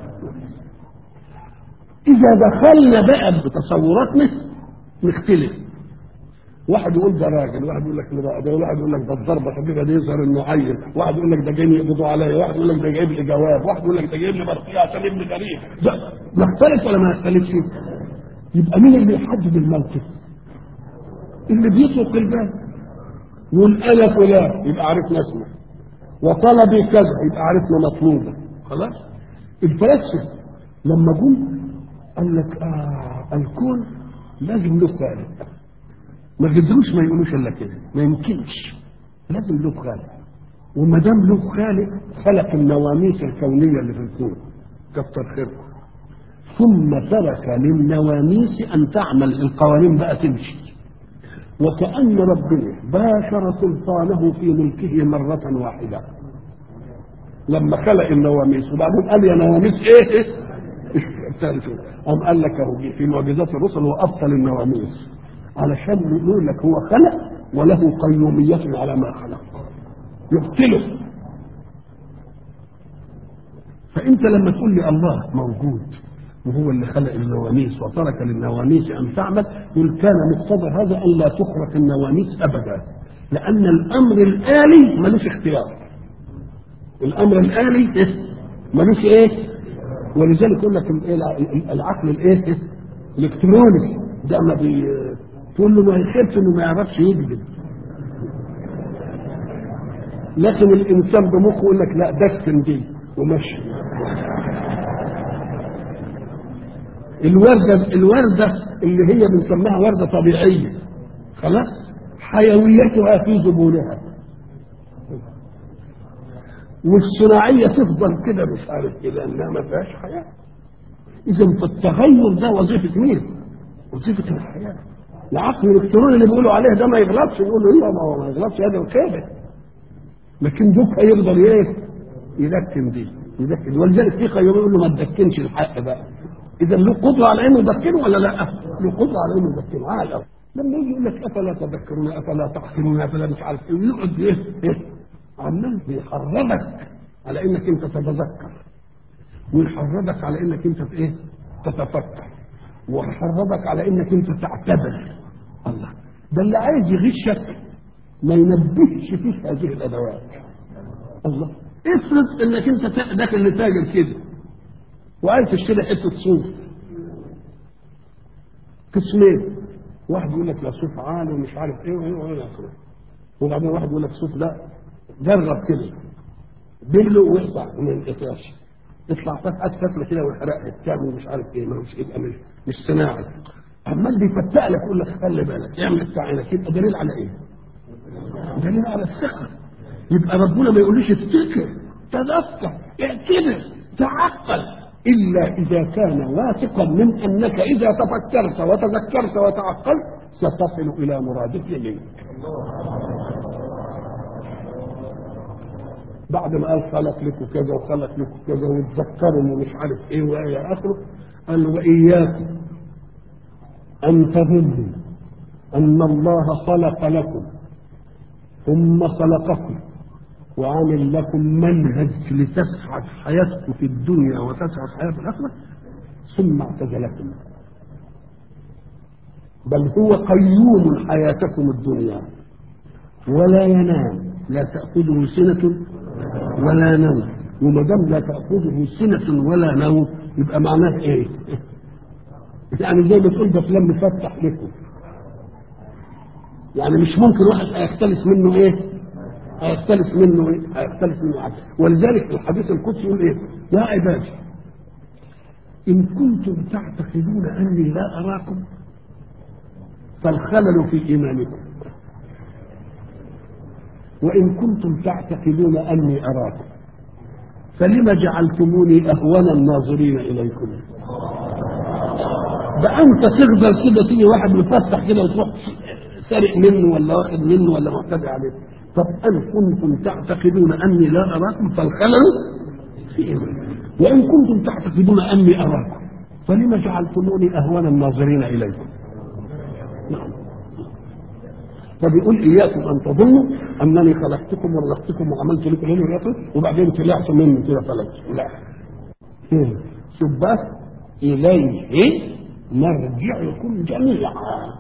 إذا دخلنا بقى بتصوراتنا نختلف واحد يقول ده راجل واحد يقول لك ده ده واحد يقول لك ده الضربه خفيفه دي يظهر انه عيل واحد يقول لك ده جاي يقبضوا عليا واحد يقول لك ده جايب لي جواب واحد يقول لك ده جايب لي برقيه عشان ابن غريب ده نختلف ولا ما نختلفش يبقى مين اللي يحدد الموقف اللي بيطلق الباب يقول انا فلان يبقى عرفنا اسمه وطلبي كذا يبقى عرفنا مطلوبه خلاص الفلاسفه لما جم قال لك آه الكون لازم له خالق ما قدروش ما يقولوش الا كده ما يمكنش لازم له خالق وما دام له خالق خلق النواميس الكونيه اللي في الكون كتر خيركم ثم ترك للنواميس ان تعمل القوانين بقى تمشي وكأن ربنا باشر سلطانه في ملكه مرة واحدة لما خلق النواميس وبعدين قال يا نواميس ايه ايه قام قال لك اهو في معجزات الرسل هو ابطل النواميس علشان يقول لك هو خلق وله قيومية على ما خلق يقتله فانت لما تقول لي الله موجود وهو اللي خلق النواميس وترك للنواميس ان تعمل يقول كان مقتضى هذا ان لا تخرق النواميس ابدا لان الامر الالي ملوش اختيار الامر الالي ملوش ايه ولذلك يقول لك العقل الايه الالكتروني ده ما بي تقول له ما يخافش انه ما يعرفش يكذب لكن الانسان بمخه يقول لك لا دفن دي ومشي الوردة الوردة اللي هي بنسميها وردة طبيعية خلاص حيويتها في زبونها والصناعية تفضل كده مش عارف ايه لانها ما فيهاش حياة اذا فالتغير ده وظيفة مين؟ وظيفة الحياة العقل الالكتروني اللي بيقولوا عليه ده ما يغلطش يقول له ايوه ما هو ما يغلطش هذا وكده لكن دوك هيقدر ايه؟ يدكن دي يدكن ولذلك في قيوم يقول له ما تدكنش الحق بقى اذا له قدره على انه يدكنه ولا لا؟ له قدره على انه يدكنه على الأرض. لما يجي يقول لك افلا تذكرون افلا تعقلون افلا مش عارف ايه ويقعد ايه؟ ايه؟ عمال بيحرضك على انك انت تتذكر ويحرضك على انك انت ايه؟ تتفكر ويحرضك على انك انت تعتبر الله ده اللي عايز يغشك ما ينبهش فيك هذه الادوات الله افرض انك انت داخل لتاجر كده وعايز تشتري حته صوف قسمين واحد يقول لك لا صوف عالي ومش عارف ايه وايه وايه اخره وبعدين واحد يقول لك صوف لا جرب كده بله واقطع من القطاش يطلع فتحه فتله كده ويحرقها تعمل مش عارف ايه مش يبقى مش مش صناعي عمال بيفتق لك يقول لك خلي بالك اعمل بتاع عينك يبقى دليل على ايه؟ دليل على الثقه يبقى ربنا ما يقوليش افتكر تذكر اعتبر تعقل الا اذا كان واثقا من انك اذا تفكرت وتذكرت وتعقلت ستصل الى مرادك منك بعد ما قال خلق لكم كذا وخلق لكم كذا وتذكروا انه مش عارف ايه والى اخره قال واياكم ان تظنوا ان الله خلق لكم ثم خلقكم وعمل لكم منهج لتسعد حياتكم في الدنيا وتسعد حياه الاخره ثم اعتزلكم بل هو قيوم حياتكم الدنيا ولا ينام لا تأخذه سنة ولا نوم وما دام لا تأخذه سنة ولا نوم يبقى معناه ايه؟ يعني زي ما تقول ده فلان مفتح لكم يعني مش ممكن واحد هيختلف منه ايه؟ هيختلف منه ايه؟ هيختلف منه عدل ولذلك الحديث القدسي يقول ايه؟ يا عبادي إن كنتم تعتقدون أني لا أراكم فالخلل في إيمانكم وإن كنتم تعتقدون أني أراكم فلم جعلتموني أهون الناظرين إليكم ده أنت تقدر كده تيجي واحد مفتح كده وتروح سارق منه ولا واخد منه ولا معتدي عليه طب أن كنتم تعتقدون أني لا أراكم فالخلل في إيمانكم وإن كنتم تعتقدون أني أراكم فلم جعلتموني أهون الناظرين إليكم نعم فبيقول إياكم أن تظنوا أنني خلقتكم ورزقتكم وعملت لكم هنا ورزقتكم وبعدين طلعتوا مني كده فلت لا شوف بس إليه مرجعكم جميعا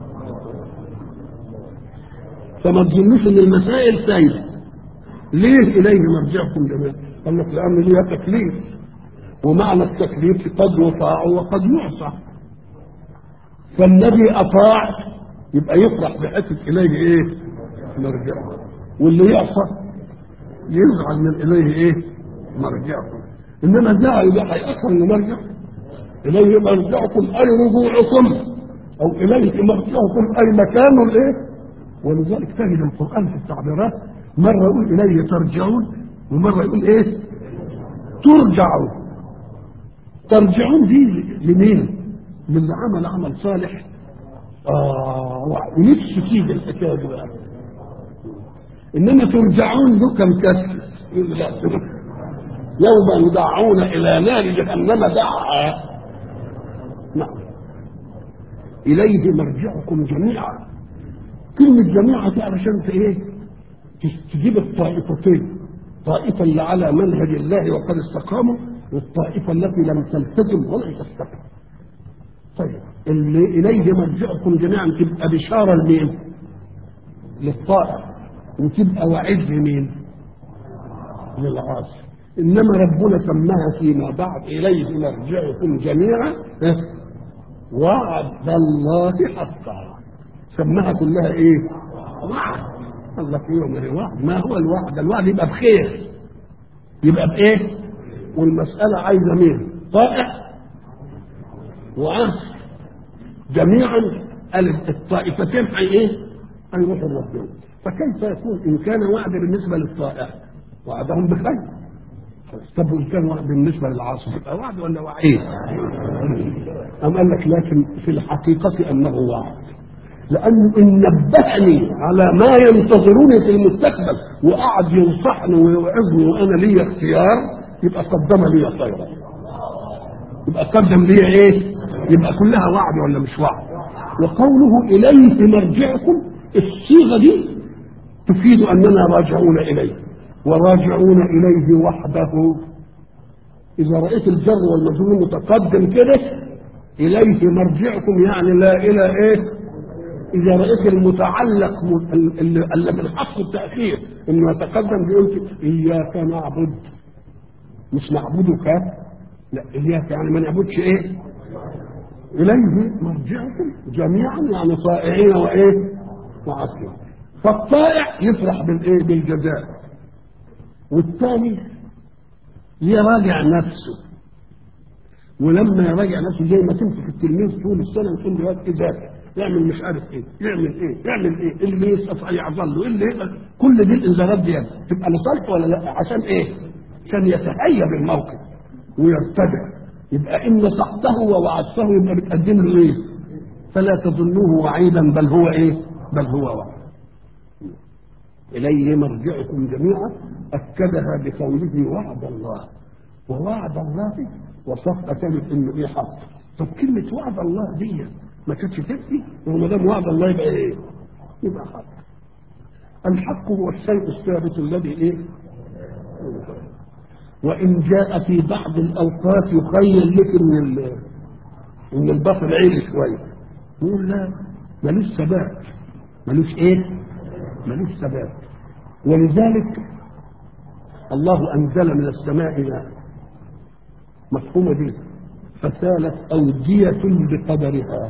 فما تظنوش ان المسائل سايبه ليه اليه مرجعكم جميعا؟ قال لك لان ليها تكليف ومعنى التكليف قد يطاع وقد يعصى فالذي اطاع يبقى يفرح بحته اليه ايه؟ مرجعه واللي يعصى يزعل من اليه ايه؟ مرجعكم انما الزعل ده هيأثر انه مرجع اليه مرجعكم اي رجوعكم او اليه مرجعكم اي مكان الايه؟ ولذلك تجد القران في التعبيرات مره يقول اليه ترجعون ومره يقول ايه؟ ترجعون ترجعون دي لمين؟ للي عمل عمل صالح اه ونفسه تيجي الحكايه دي بقى انما ترجعون له كم كسر يقول لا ترجع. يوم يدعون الى نار جهنم دعا نعم اليه مرجعكم جميعا كلمة جميعا دي علشان ايه؟ تجيب الطائفتين طائفة اللي على منهج الله وقد استقاموا والطائفة التي لم تلتزم ولا تستقم طيب اللي إليه مرجعكم جميعا تبقى بشارة لمين؟ للطائع وتبقى وعيد لمين؟ للعاصي إنما ربنا سماها فيما بعد إليه مرجعكم جميعا وعد الله حقا سماها كلها إيه؟ وعد الله في يوم وعد ما هو الوعد؟ الوعد يبقى بخير يبقى بإيه؟ والمسألة عايزة مين؟ طائع وعاصي جميعا الطائفتين حي ايه؟ هيروحوا ربنا فكيف يكون ان كان وعد بالنسبه للطائع وعدهم بخير طب وان كان وعد بالنسبه للعاصي يبقى وعد ولا وعيد؟ أم قال لك لكن في الحقيقة أنه وعد لأنه إن نبهني على ما ينتظروني في المستقبل وقعد ينصحني ويوعظني وأنا لي اختيار يبقى قدم لي خيرا يبقى قدم لي إيه؟ يبقى كلها وعد ولا مش وعد وقوله إليه مرجعكم الصيغة دي تفيد أننا راجعون إليه وراجعون إليه وحده إذا رأيت الجر والمجرور متقدم كده إليه مرجعكم يعني لا إلى إيه إذا رأيت المتعلق اللي من حق التأخير إنه يتقدم بيقول إياك نعبد مش نعبدك لا إياك يعني ما نعبدش إيه إليه مرجعكم جميعا يعني طائعين وإيه وعاصين فالطائع يفرح بالإيه بالجزاء والثاني يراجع نفسه ولما يراجع نفسه زي ما تمسك التلميذ طول السنه وتقول له هات اذاكر يعمل مش عارف ايه يعمل ايه يعمل ايه اللي يسقط يعضل له اللي يقدر كل دي الانذارات دي تبقى لصالحه ولا لا عشان ايه عشان يتهيأ بالموقف ويرتدع يبقى ان نصحته ووعدته يبقى بتقدم له ايه فلا تظنوه وعيدا بل هو ايه بل هو وعد إليه مرجعكم جميعا أكدها بقوله وعد الله ووعد الله وصفها كانت إنه إيه حق طب كلمة وعد الله دي ما كانتش تكفي وما دام وعد الله يبقى إيه؟ يبقى حق الحق هو الشيء الثابت الذي إيه؟ وإن جاء في بعض الأوقات يخيل لك إن إن البطل عيل شوية يقول لا ملوش ثبات ملوش إيه؟ ملوش ثبات ولذلك الله انزل من السماء ماء مفهومه دي فسالت اوديه بقدرها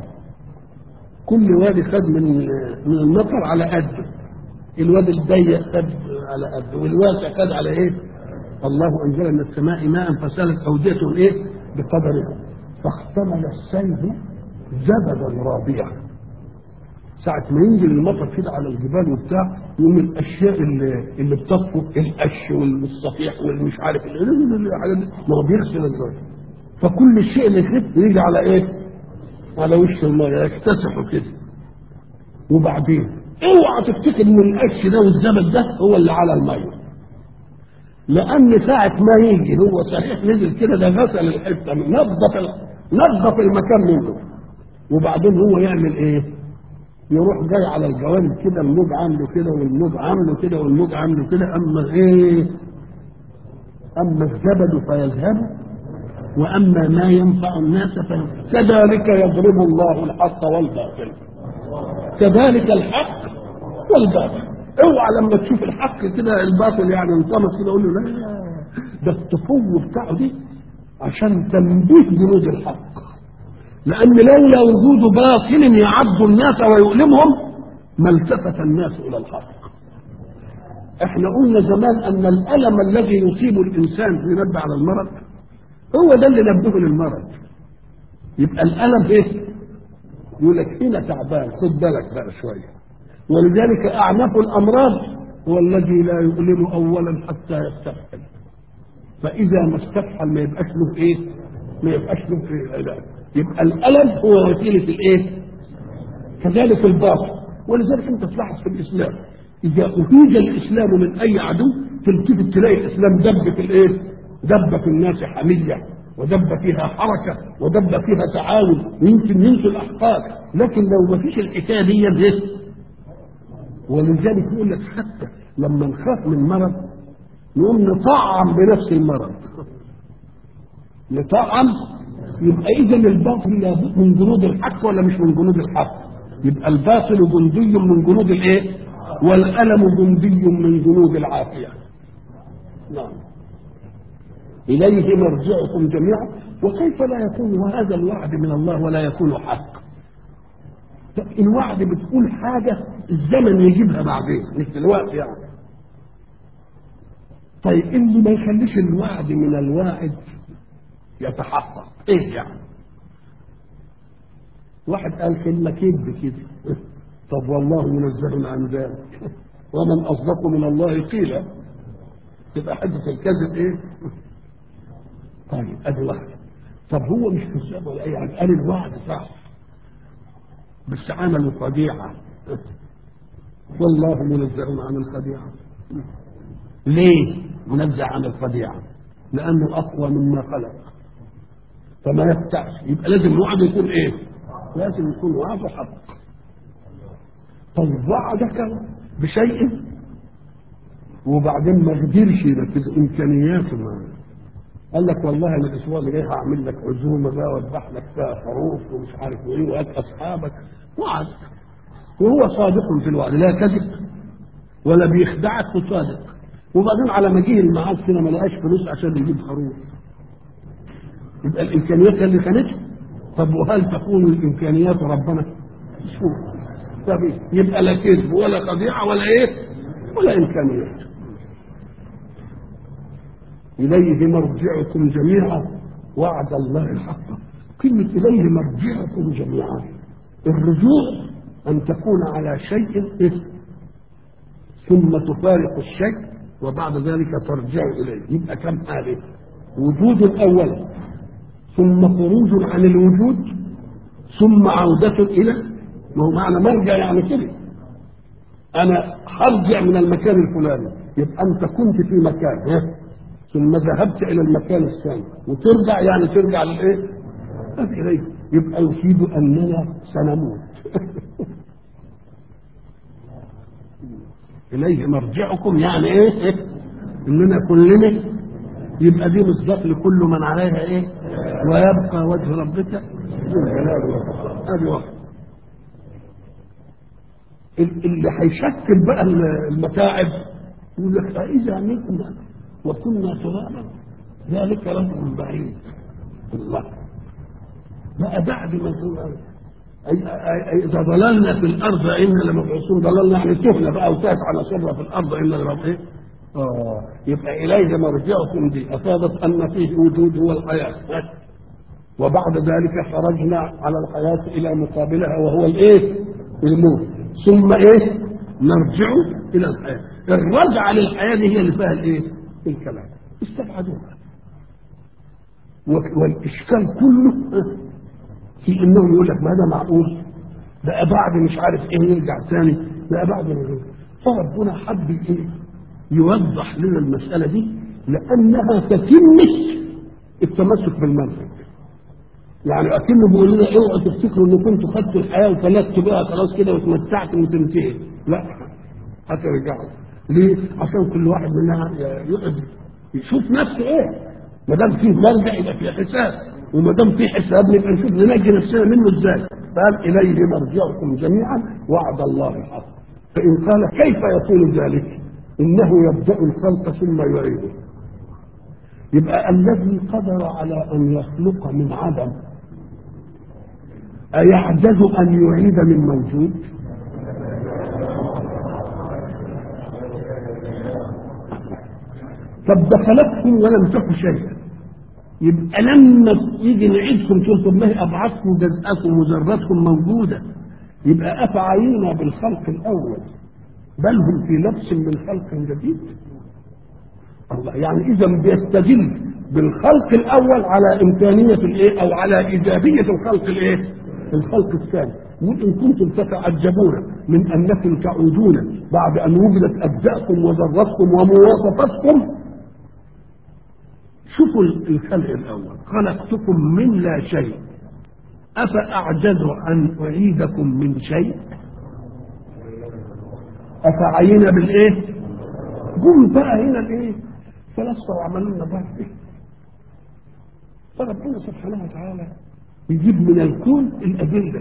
كل وادي خد من من المطر على قده الوادي الضيق خد على قده والواسع خد على ايه؟ الله انزل من السماء ماء فسالت اوديه ايه؟ بقدرها فاحتمل السيل زبدا رابيا ساعة ما ينزل المطر كده على الجبال وبتاع يقوم الأشياء اللي, اللي بتطفو القش والصفيح والمش عارف الحاجات دي ما هو بيغسل الزرع فكل شيء اللي يخف يجي على إيه؟ على وش المية يكتسحوا كده وبعدين اوعى تفتكر ان القش ده والزبد ده هو اللي على المية لأن ساعة ما يجي هو صحيح نزل كده ده غسل الحتة نظف نظف المكان منه وبعدين هو يعمل ايه؟ يروح جاي على الجوانب كده الموج عامله كده والموج عامله كده والموج عامله كده اما ايه اما الزبد فيذهب واما ما ينفع الناس فيذهب كذلك يضرب الله الحق والباطل كذلك الحق والباطل اوعى لما تشوف الحق كده الباطل يعني انطمس كده قول له لا ده التفو بتاعه دي عشان تنبيه جنود الحق لأن لولا وجود باطل يعض الناس ويؤلمهم ما التفت الناس إلى الحق. احنا قلنا زمان أن الألم الذي يصيب الإنسان ينبه على المرض هو ده اللي نبهه للمرض. يبقى الألم إيه؟ يقول لك هنا تعبان خد بالك بقى شوية. ولذلك أعنف الأمراض هو الذي لا يؤلم أولا حتى يستفحل. فإذا ما استفحل ما يبقاش له إيه؟ ما يبقاش له إيه علاج. يبقى الألم هو وسيلة الإيه؟ كذلك الباطل ولذلك أنت تلاحظ في الإسلام إذا أهيج الإسلام من أي عدو تلتفت تلاقي الإسلام دب في الإيه؟ دب في الناس حمية ودب فيها حركة ودب فيها تعاون ويمكن ينسوا الأحقاد لكن لو ما فيش الحكاية دي بس ولذلك يقول لك حتى لما نخاف من مرض نقوم نطعم بنفس المرض نطعم يبقى اذا الباطل لابد من جنود الحق ولا مش من جنود الحق يبقى الباطل جندي من جنود الايه والالم جندي من جنود العافيه نعم اليه مرجعكم جميعا وكيف لا يكون هذا الوعد من الله ولا يكون حق طب الوعد بتقول حاجه الزمن يجيبها بعدين مش دلوقتي يعني طيب اللي ما يخليش الوعد من الواعد يتحقق ايه يعني واحد قال كلمة كذب كده طب والله منزه عن ذلك ومن أصدق من الله قيلا تبقى حدث الكذب ايه طيب ادي واحد طب هو مش كذاب ولا ايه يعني قال الوعد صح بس عملوا خديعة والله منزه عن الخديعة ليه منزه عن الخديعة لأنه أقوى مما خلق فما يفتحش يبقى لازم الوعد يكون ايه لازم يكون وعد حق طيب وعدك بشيء وبعدين ما قدرش ينفذ امكانياته ما قال لك والله انا الاسبوع اللي جاي هعمل لك عزومه بقى واذبح لك فيها خروف ومش عارف ايه وهات اصحابك وعد وهو صادق في الوعد لا كذب ولا بيخدعك وصادق وبعدين على ما جه الميعاد كده ما لقاش فلوس عشان يجيب خروف يبقى الامكانيات اللي كانت طب وهل تكون الامكانيات ربنا شوف طب يبقى لا كذب ولا خديعه ولا ايه ولا امكانيات اليه مرجعكم جميعا وعد الله الحق كلمه اليه مرجعكم جميعا الرجوع ان تكون على شيء إيه؟ ثم تفارق الشيء وبعد ذلك ترجع اليه يبقى كم حاله وجود الاول ثم خروج عن الوجود ثم عودة إلى ما هو معنى مرجع يعني كده أنا هرجع من المكان الفلاني يبقى انت كنت في مكان ها ثم ذهبت الى المكان الثاني وترجع يعني ترجع للايه؟ اليه يبقى يفيد اننا سنموت اليه مرجعكم يعني ايه؟ اننا كلنا يبقى دي مصداق لكل من عليها ايه؟ ويبقى وجه ربك ذو الجلال والاكرام ادي واحد اللي هيشكل بقى المتاعب يقول لك فاذا متنا وكنا ترابا ذلك رجل بعيد الله بقى بعد ما اذا ضللنا في الارض انا لمبعوثون ضللنا يعني تهنا بقى وتهت على صبره في الارض انا لرب ايه؟ اه يبقى اليه مرجعكم دي افادت ان فيه وجود هو الحياه وبعد ذلك خرجنا على الحياه الى مقابلها وهو الايه؟ الموت ثم ايه؟ نرجع الى الحياه الرجعه للحياه دي هي اللي فيها الايه؟ الكلام استبعدوها والاشكال كله في انهم يقول لك ما ده معقول بقى بعد مش عارف ايه يرجع ثاني بقى بعد ما ايه فربنا حب ايه يوضح لنا المساله دي لانها تتمه التمسك بالمنهج يعني اكنه بيقول لنا اوعوا تفتكروا ان كنتوا خدتوا الحياه وفلتوا بها خلاص كده وتمتعتوا وتنتهي لا هترجعوا ليه؟ عشان كل واحد مننا يقعد يشوف نفسه ايه ما دام فيه مرجع يبقى فيه حساب وما دام فيه حساب نبقى نشوف ننجي نفسنا منه ازاي قال اليه مرجعكم جميعا وعد الله حق فان قال كيف يكون ذلك انه يبدا الخلق ثم يعيده يبقى الذي قدر على ان يخلق من عدم أيعجز أن يعيد من موجود طب ده خلقكم ولم تكن شيئا يبقى لما يجي نعيدكم تقول طب ما هي ابعادكم وجزءكم وذراتكم موجوده يبقى افعينا بالخلق الاول بل هم في لبس من خلق جديد الله يعني اذا بيستدل بالخلق الاول على امكانيه الايه او على ايجابيه الخلق الايه الخلق الثاني وان كنتم تتعجبون من انكم تعودون بعد ان وجدت اجزاءكم وذراتكم ومواصفاتكم شوفوا الخلق الاول خلقتكم من لا شيء افاعجز ان اعيدكم من شيء افعينا بالايه قم بقى هنا الايه فلسفه وعملوا لنا بقى ايه فربنا سبحانه وتعالى يجيب من الكون الادله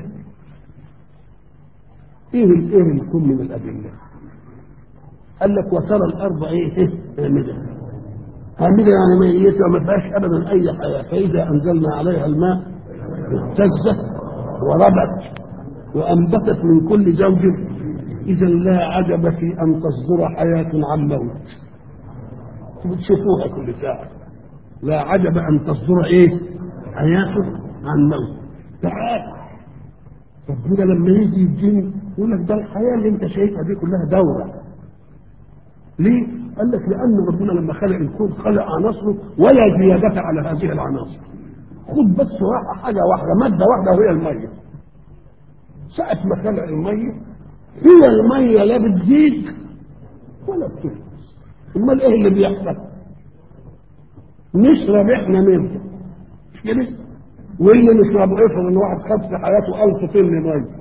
ايه الايه الكون من الادله قال لك وترى الارض ايه هامده هامده يعني ميته وما فيهاش ابدا اي حياه فاذا انزلنا عليها الماء اهتزت وربت وانبتت من كل زوج اذا لا عجب في ان تصدر حياه عن موت بتشوفوها كل ساعه لا عجب ان تصدر ايه حياه عن موت تعال ربنا لما يجي يديني يقول لك ده الحياه اللي انت شايفها دي كلها دوره ليه؟ قال لك لان ربنا لما خلق الكون خلق عناصره ولا زياده على هذه العناصر خد بس واحده حاجه واحده ماده واحده وهي الميه ساعه ما خلق الميه هي الميه لا بتزيد ولا بتنقص امال ايه اللي بيحصل؟ نشرب احنا منه مش كده؟ واللي نشربه افرض ان واحد خد في حياته 1000 طن ميه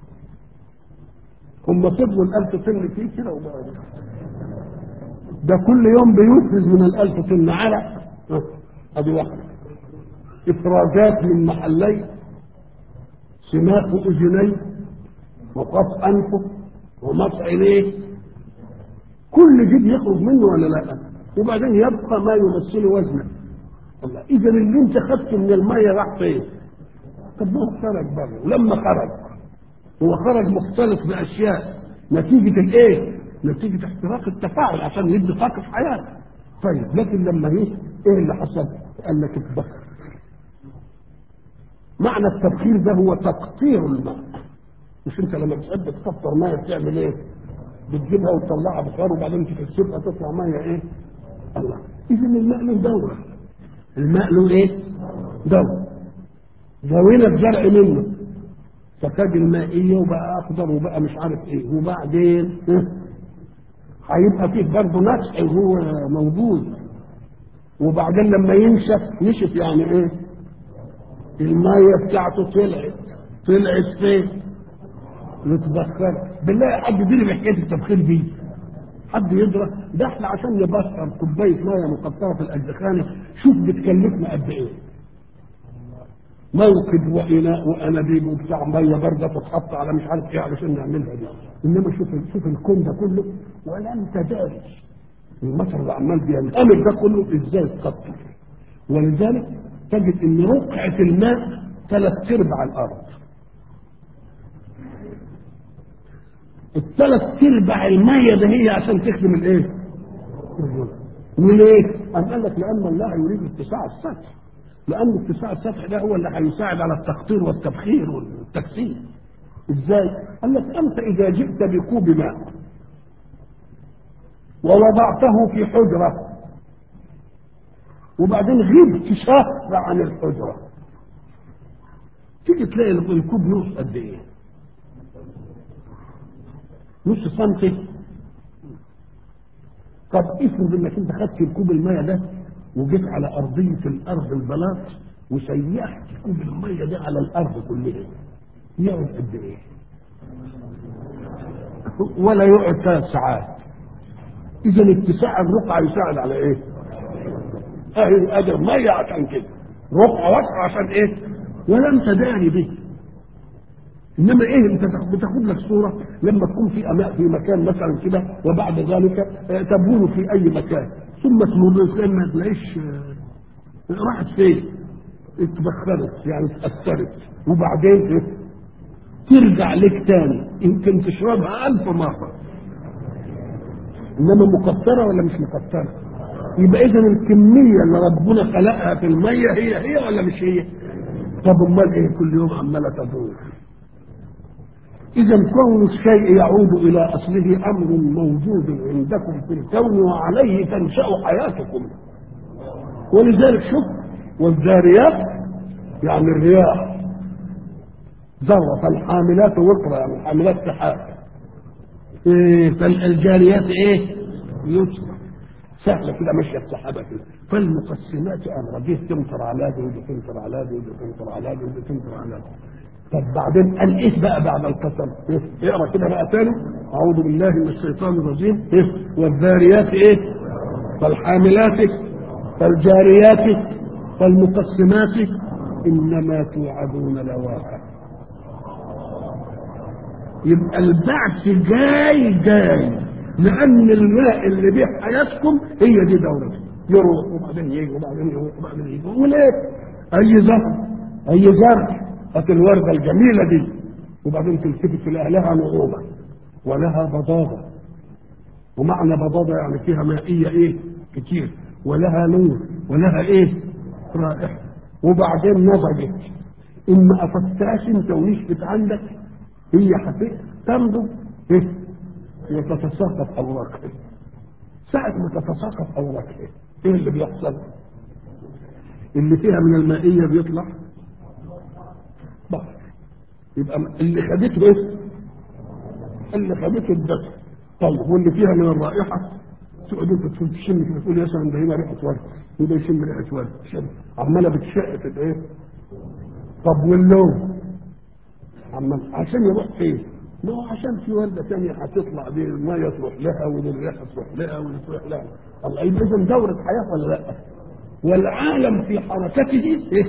هم فضلوا ال 1000 طن فيه كده وبقى ده كل يوم بيفرز من ال 1000 طن على ادي واحده افرازات من محلي سماخ اذنيه وقف انفه ومص عينيه كل دي بيخرج منه ولا لا وبعدين يبقى ما يمثل وزنه الله اذا اللي انت خدته من الميه راح فين طب ما هو خرج بره ولما خرج هو خرج مختلط باشياء نتيجه الايه نتيجه احتراق التفاعل عشان يدي طاقه في حياته طيب لكن لما ايه ايه اللي حصل قال لك اتبخر معنى التبخير ده هو تقطير الماء مش انت لما بتحب تكتر ميه بتعمل ايه بتجيبها وتطلعها بخار وبعدين تكسرها تطلع ميه ايه الله اذا الماء له دوره الماء له ايه دوره زاوينا الزرع منه فخد المائية وبقى أخضر وبقى مش عارف إيه وبعدين هيبقى فيه برضه نسع وهو موجود وبعدين لما ينشف نشف يعني ايه المية بتاعته طلعت طلعت فين يتبخر بالله حد يديني بحكايه التبخير دي حد يدرك ده احنا عشان نبخر كوبايه ميه مقطره في الأجزخانة شوف بتكلفنا قد ايه موقد وإناء وأنابيب وبتاع مية باردة تتحط على مش عارف إيه علشان نعملها دي إنما شوف شوف الكون ده كله ولا أنت داري المطر اللي عمال بينهمر ده كله إزاي تخطط ولذلك تجد إن رقعة الماء ثلاث أرباع الأرض الثلاث أرباع المية ده هي عشان تخدم الإيه؟ من إيه؟ أم قال لك لأن الله يريد اتساع السطح لأن اتساع السطح ده هو اللي هيساعد على التقطير والتبخير والتكسير ازاي؟ قال لك انت اذا جئت بكوب ماء ووضعته في حجرة وبعدين غبت شهر عن الحجرة تيجي تلاقي الكوب نص قد ايه؟ نص سنتي طب افرض انك انت خدت الكوب المية ده وجيت على أرضية الأرض البلاط وسيحت كوب المية دي على الأرض كلها يقعد قد إيه؟ ولا يقعد ثلاث ساعات إذا اتساع الرقعة يساعد على إيه؟ أهي أجر مية عشان كده رقعة واسعة عشان إيه؟ ولا أنت داري به انما ايه انت بتاخد لك صوره لما تكون في أماء في مكان مثلا كده وبعد ذلك تبول في اي مكان ثم تمر ما تلاقيش راحت فين؟ اتبخرت يعني اتأثرت وبعدين إيه؟ ترجع لك تاني يمكن تشربها ألف مرة إنما مكترة ولا مش مكترة؟ يبقى إذا الكمية اللي ربنا خلقها في المية هي هي ولا مش هي؟ طب أمال إيه كل يوم عمالة تدور؟ إذا كون الشيء يعود إلى أصله أمر موجود عندكم في الكون وعليه تنشأ حياتكم ولذلك شوف والذاريات يعني الرياح ذرة فالحاملات وقرا يعني الحاملات سحاب إيه فالجاريات إيه؟ يسرى سهلة كده ماشية السحابة كده فالمقسمات أمرا دي تمطر على دي ودي تمطر على دي ودي تمطر على دي ودي تمطر على دي طب بعدين قال ايه بقى بعد القسم إيه؟ اقرا كده بقى تاني اعوذ بالله من الشيطان الرجيم إيه؟ والذاريات ايه فالحاملات فالجاريات فالمقسمات انما توعدون لواقع يبقى البعث جاي جاي لان الماء اللي بيه حياتكم هي دي دورته يروح وبعدين يجي وبعدين يروح وبعدين يجي وليه اي زرع اي زرع هات الوردة الجميلة دي وبعدين تلتفت تلاقي لها نعومة ولها بضاضة ومعنى بضاضة يعني فيها مائية ايه كتير ولها نور ولها ايه رائحة وبعدين نضجت ان ما افدتهاش انت ونشفت عندك هي تنضج ايه وتتساقط اوراقها ساعة ما تتساقط اوراقها ايه اللي بيحصل اللي فيها من المائية بيطلع بحر يبقى اللي خدته ايه اللي خدته الدفع طيب واللي فيها من الرائحة تقعد انت تشم كده تقول يا سلام ده هنا ريحة ورد وده يشم ريحة ورد شم عمالة بتشقت الايه طب واللون عمال عشان يروح فين؟ ما هو عشان في وردة ثانية هتطلع دي المية تروح لها ودي الريحة تروح لها ودي تروح لها الله يبقى إذا دورة حياة ولا لا؟ والعالم في حركته إيه؟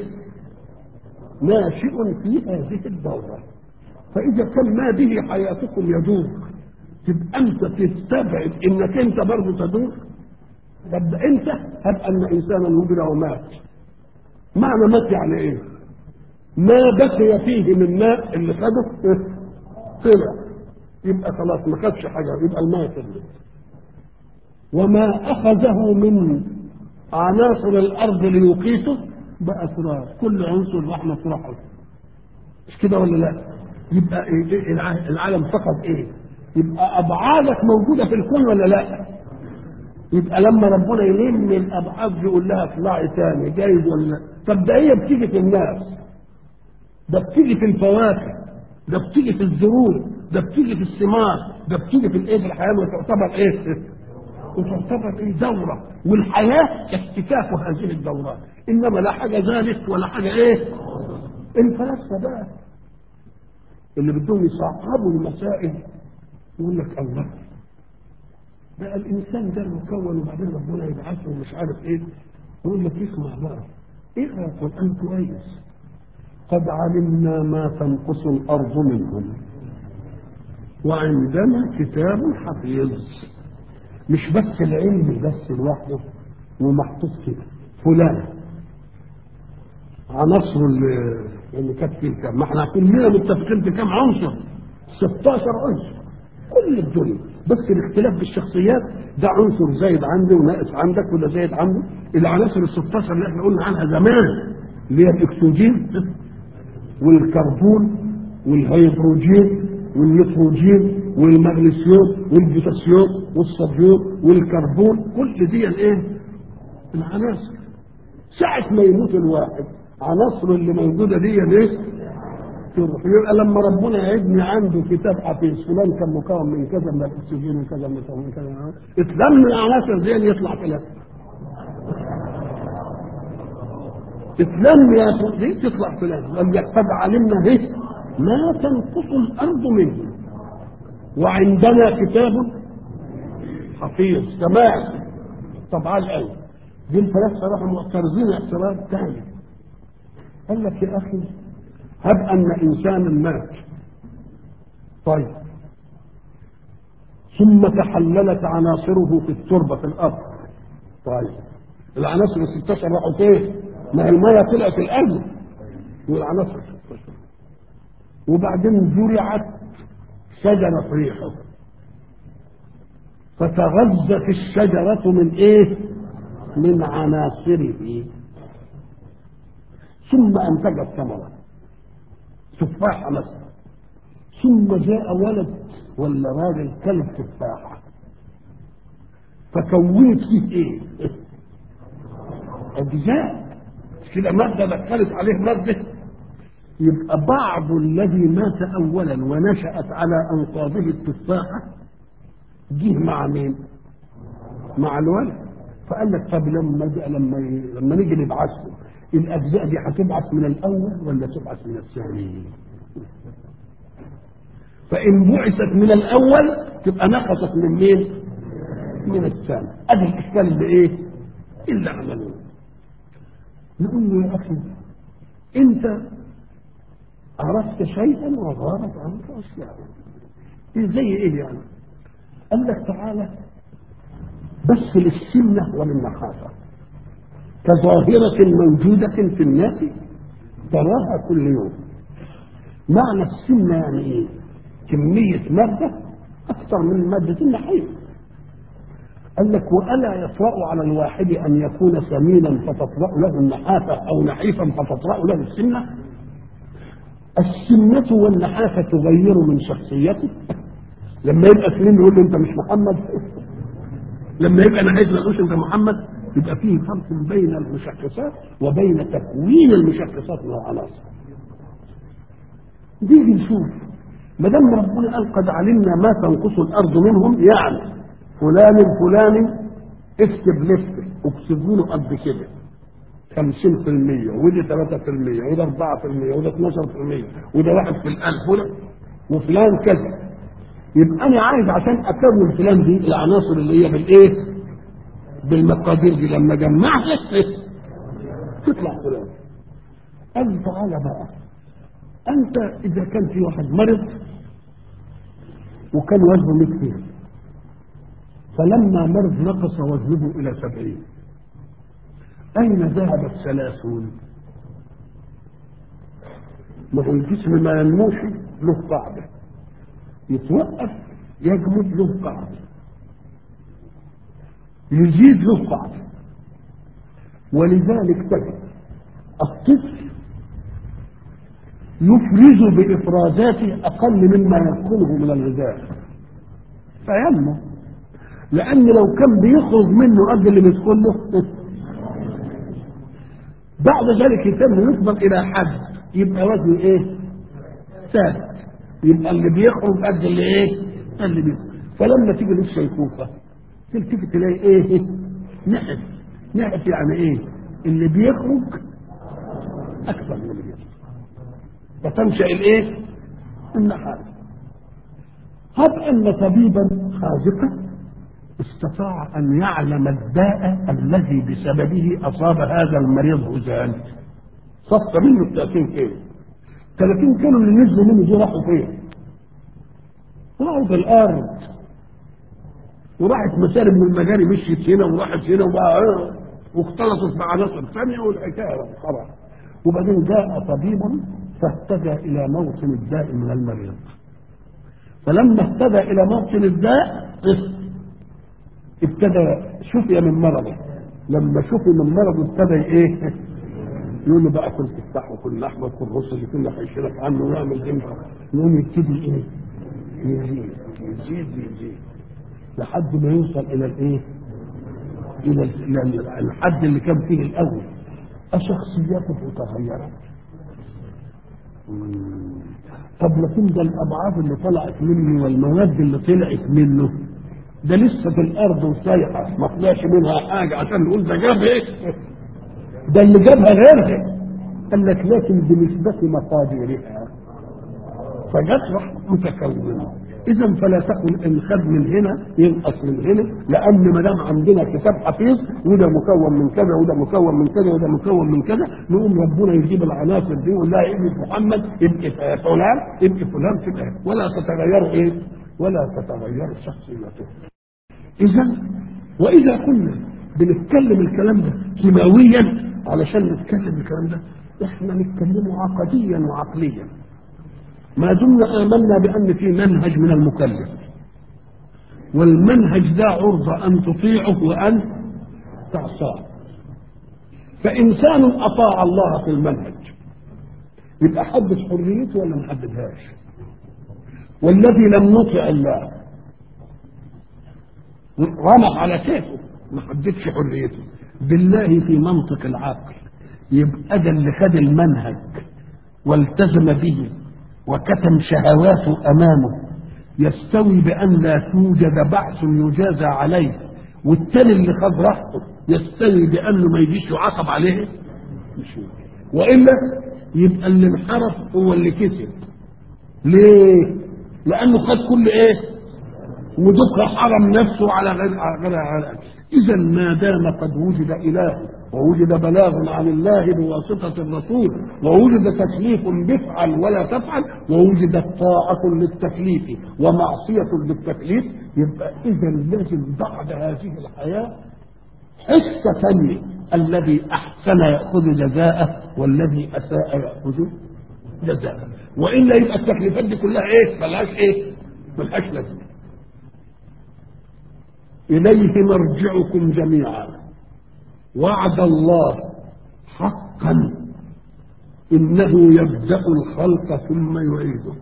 ناشئ في هذه الدورة فإذا كان ما به حياتكم يدور تبقى أنت تستبعد إنك أنت برضه تدور طب أنت هب أن إنسانا وجد ومات معنى مات يعني إيه؟ ما بقي فيه من ماء اللي خده إيه؟ طلع يبقى خلاص ما خدش حاجة يبقى الماء طلع وما أخذه من عناصر الأرض ليقيته بقى تراب كل عنصر راح مطرحه مش كده ولا لا يبقى إيه العالم فقد ايه يبقى ابعادك موجوده في الكون ولا لا يبقى لما ربنا يلم الابعاد يقول لها اطلعي تاني جايز ولا لا طب ده هي بتيجي في الناس ده بتيجي في الفواكه ده بتيجي في الزروع ده بتيجي في الثمار ده بتيجي في الايه في الحياه وتعتبر ايه وتعتبر ايه دوره والحياه احتكاك هذه الدورات انما لا حاجه زادت ولا حاجه ايه الفلاسفه بقى اللي بدهم يصعبوا المسائل يقول لك الله بقى الانسان ده مكون وبعدين ربنا يبعثه ومش عارف ايه يقول لك اسمع بقى اقرا القران كويس قد علمنا ما تنقص الارض منهم وعندنا كتاب حفيظ مش بس العلم بس لوحده ومحطوط كده فلان عناصر اللي, اللي كانت فيه كام ما احنا كلنا متفقين في كام عنصر 16 عنصر كل الدنيا بس الاختلاف بالشخصيات ده عنصر زايد عندي وناقص عندك وده زايد عنده العناصر ال 16 اللي احنا قلنا عنها زمان اللي هي الاكسجين والكربون والهيدروجين والنيتروجين والمغنيسيوم والبوتاسيوم والصوديوم والكربون كل دي الايه؟ العناصر ساعة ما يموت الواحد عناصر اللي موجودة دي ايه؟ تروح يبقى لما ربنا يبني عنده كتاب حفيظ فلان كان مكون من كذا من الاكسجين وكذا من كذا اتلم العناصر دي يطلع ثلاثة اتلم يا دي تطلع فلان لم قد علمنا به ما تنقص الارض منه وعندنا كتاب حفيظ تمام طب على الآن دي الفلاسفة راحوا معترضين اعتراض ثاني قال لك يا أخي هب أن إنسانا مات طيب ثم تحللت عناصره في التربة في الأرض طيب العناصر ال 16 راحوا فين؟ ما هي المية طلعت الأرض والعناصر 16 وبعدين زرعت شجرة ريحه فتغذت الشجرة من ايه من عناصره ثم انتجت ثمرة تفاحة مثلا ثم جاء ولد ولا راجل كلب تفاحة فكونت فيه ايه اجزاء كده مادة دخلت عليه مادة يبقى بعض الذي مات اولا ونشأت على انقاضه التفاحة جه مع مين؟ مع الولد فقال لك طب لما لما لما نيجي نبعثه الاجزاء دي هتبعث من الاول ولا تبعث من الثاني؟ فان بعثت من الاول تبقى نقصت من مين؟ من الثاني ادي الاشكال اللي ايه؟ اللي عملوه نقول له يا اخي انت عرفت شيئا وغابت عنك اشياء زي ايه يعني؟ قال لك تعالى بس للسمنة وللنحافة كظاهرة موجودة في الناس تراها كل يوم معنى السمنة يعني ايه كمية مادة أكثر من مادة النحيف قال لك وألا يطرأ على الواحد أن يكون سمينا فتطرأ له النحافة أو نحيفا فتطرأ له السمنة السمنة والنحافة تغير من شخصيته لما يبقى سليم يقول له انت مش محمد لما يبقى نحيف ما يقولش انت محمد يبقى فيه فرق بين المشخصات وبين تكوين المشخصات من العناصر دي نشوف ما دام ربنا قال قد علمنا ما تنقص الارض منهم يعني فلان الفلاني اكتب لسته اكتبوا له قد كده 50% ودي 3% وده 4% وده 12% وده واحد في الألف وده وفلان كذا يبقى أنا عايز عشان أكون فلان دي العناصر اللي هي بالإيه؟ بالمقادير دي لما جمعها تطلع فلان قال تعالى بقى أنت إذا كان في واحد مرض وكان وزنه 100 كيلو فلما مرض نقص وزنه إلى 70 أين ذهب الثلاثون؟ ما هو الجسم ما ينموش له قاعدة يتوقف يجمد له قاعدة يزيد له قاعدة ولذلك تجد الطفل يفرز بإفرازاته أقل مما يدخله من الغذاء فينمو لأن لو كان بيخرج منه قد اللي بيدخل له بعد ذلك يتم يكبر الى حد يبقى وزنه ايه ثابت يبقى اللي بيخرج قد اللي ايه؟ اللي بيخرج فلما تيجي للشيخوخه تلتفت تلاقي ايه؟ نحف نحف يعني ايه؟ اللي بيخرج اكثر من اللي بيخرج فتنشا الايه؟ النحاس هب ان طبيبا حاذقا استطاع ان يعلم الداء الذي بسببه اصاب هذا المريض هزال صف منه ال 30 كيلو 30 كيلو اللي نزلوا منه دول راحوا فين؟ راحوا في الارض وراحت مسارب من المجاري مشيت هنا وراحت هنا وبقى واختلطت مع عناصر ثانيه والحكايه خلاص وبعدين جاء طبيب فاهتدى الى موطن الداء من المريض فلما اهتدى الى موطن الداء ابتدى شفي من مرضه لما شفي من مرضه ابتدى ايه يقول له بقى كل تفتح وكل لحمه وكل رز اللي كنا هيشيلك عنه ويعمل امتى يقوم يبتدي ايه يزيد يزيد يزيد لحد ما يوصل الى الايه الى الى الحد اللي كان فيه الاول أشخصيته تغيرت طب لكن ده الابعاد اللي طلعت منه والمواد اللي طلعت منه ده لسه في الارض وسايحه ما طلعش منها حاجه عشان نقول ده جاب ايه ده اللي جابها غيرها قال لك لكن بنسبه مقاديرها فجت متكونه اذا فلا تكن ان خد من هنا ينقص من هنا لان ما دام عندنا كتاب حفيظ وده مكون من كذا وده مكون من كذا وده مكون من كذا نقوم ربنا يجيب العناصر دي ويقول لها ابن محمد ابن فلان ابن فلان تبقى ولا تتغير ايه؟ ولا تتغير شخصيته. اذا واذا كنا بنتكلم الكلام ده كيماويا علشان نتكلم الكلام ده احنا نتكلمه عقديا وعقليا. ما دمنا آمنا بأن في منهج من المكلف والمنهج ده عرضة أن تطيعه وأن تعصاه فإنسان أطاع الله في المنهج يبقى حدد حريته ولا ما حددهاش والذي لم يطع الله رمح على كيفه ما حددش حريته بالله في منطق العقل يبقى ده اللي خد المنهج والتزم به وكتم شهواته امامه يستوي بان لا توجد بعث يجازى عليه والتاني اللي خد راحته يستوي بانه ما يجيش يعاقب عليه مش والا يبقى اللي انحرف هو اللي كسب ليه؟ لانه خد كل ايه؟ ودك حرم نفسه على غير على غير اذا ما دام قد وجد اله ووجد بلاغ عن الله بواسطة الرسول ووجد تكليف بفعل ولا تفعل ووجدت طاعة للتكليف ومعصية للتكليف يبقى إذا لازم بعد هذه الحياة حصة ثانية الذي أحسن يأخذ جزاءه والذي أساء يأخذ جزاءه وإلا يبقى التكليفات دي كلها إيه؟ ملهاش إيه؟ ملهاش لازمة إليه مرجعكم جميعا وعد الله حقا انه يبدا الخلق ثم يعيده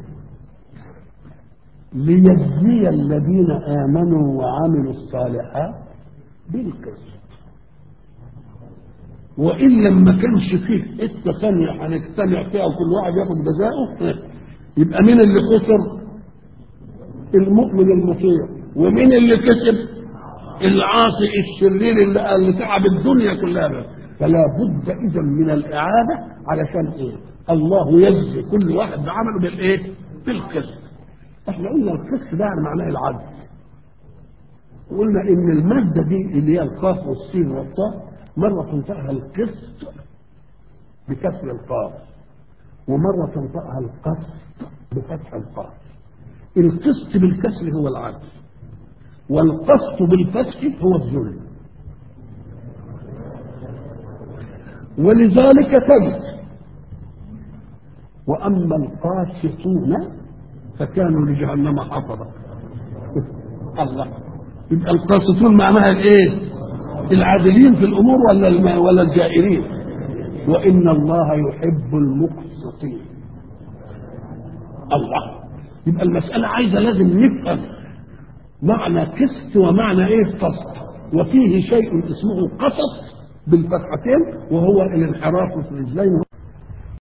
ليجزي الذين امنوا وعملوا الصالحات بالقسط وان لما كانش فيه حته ثانيه هنجتمع فيها وكل واحد ياخد جزاؤه يبقى مين اللي خسر؟ المؤمن المطيع ومين اللي كسب؟ العاصي الشرير اللي, اللي تعب الدنيا كلها بس فلا بد اذا من الاعاده علشان ايه؟ الله يجزي كل واحد بعمله بالايه؟ بالقسط. احنا قلنا القسط ده معناه العدل. وقلنا ان الماده دي اللي هي القاف والسين والطاء مره تنطقها القسط بكسر القاف ومره تنطقها القسط بفتح القاف. القسط بالكسر هو العدل. والقسط بالفتح هو الذل ولذلك تجد واما القاسطون فكانوا لجهنم حطبا الله يبقى القاسطون معناها الايه العادلين في الامور ولا ولا الجائرين وان الله يحب المقسطين الله يبقى المساله عايزه لازم نفهم معنى قسط ومعنى ايه قسط وفيه شيء اسمه قسط بالفتحتين وهو الانحراف في الرجلين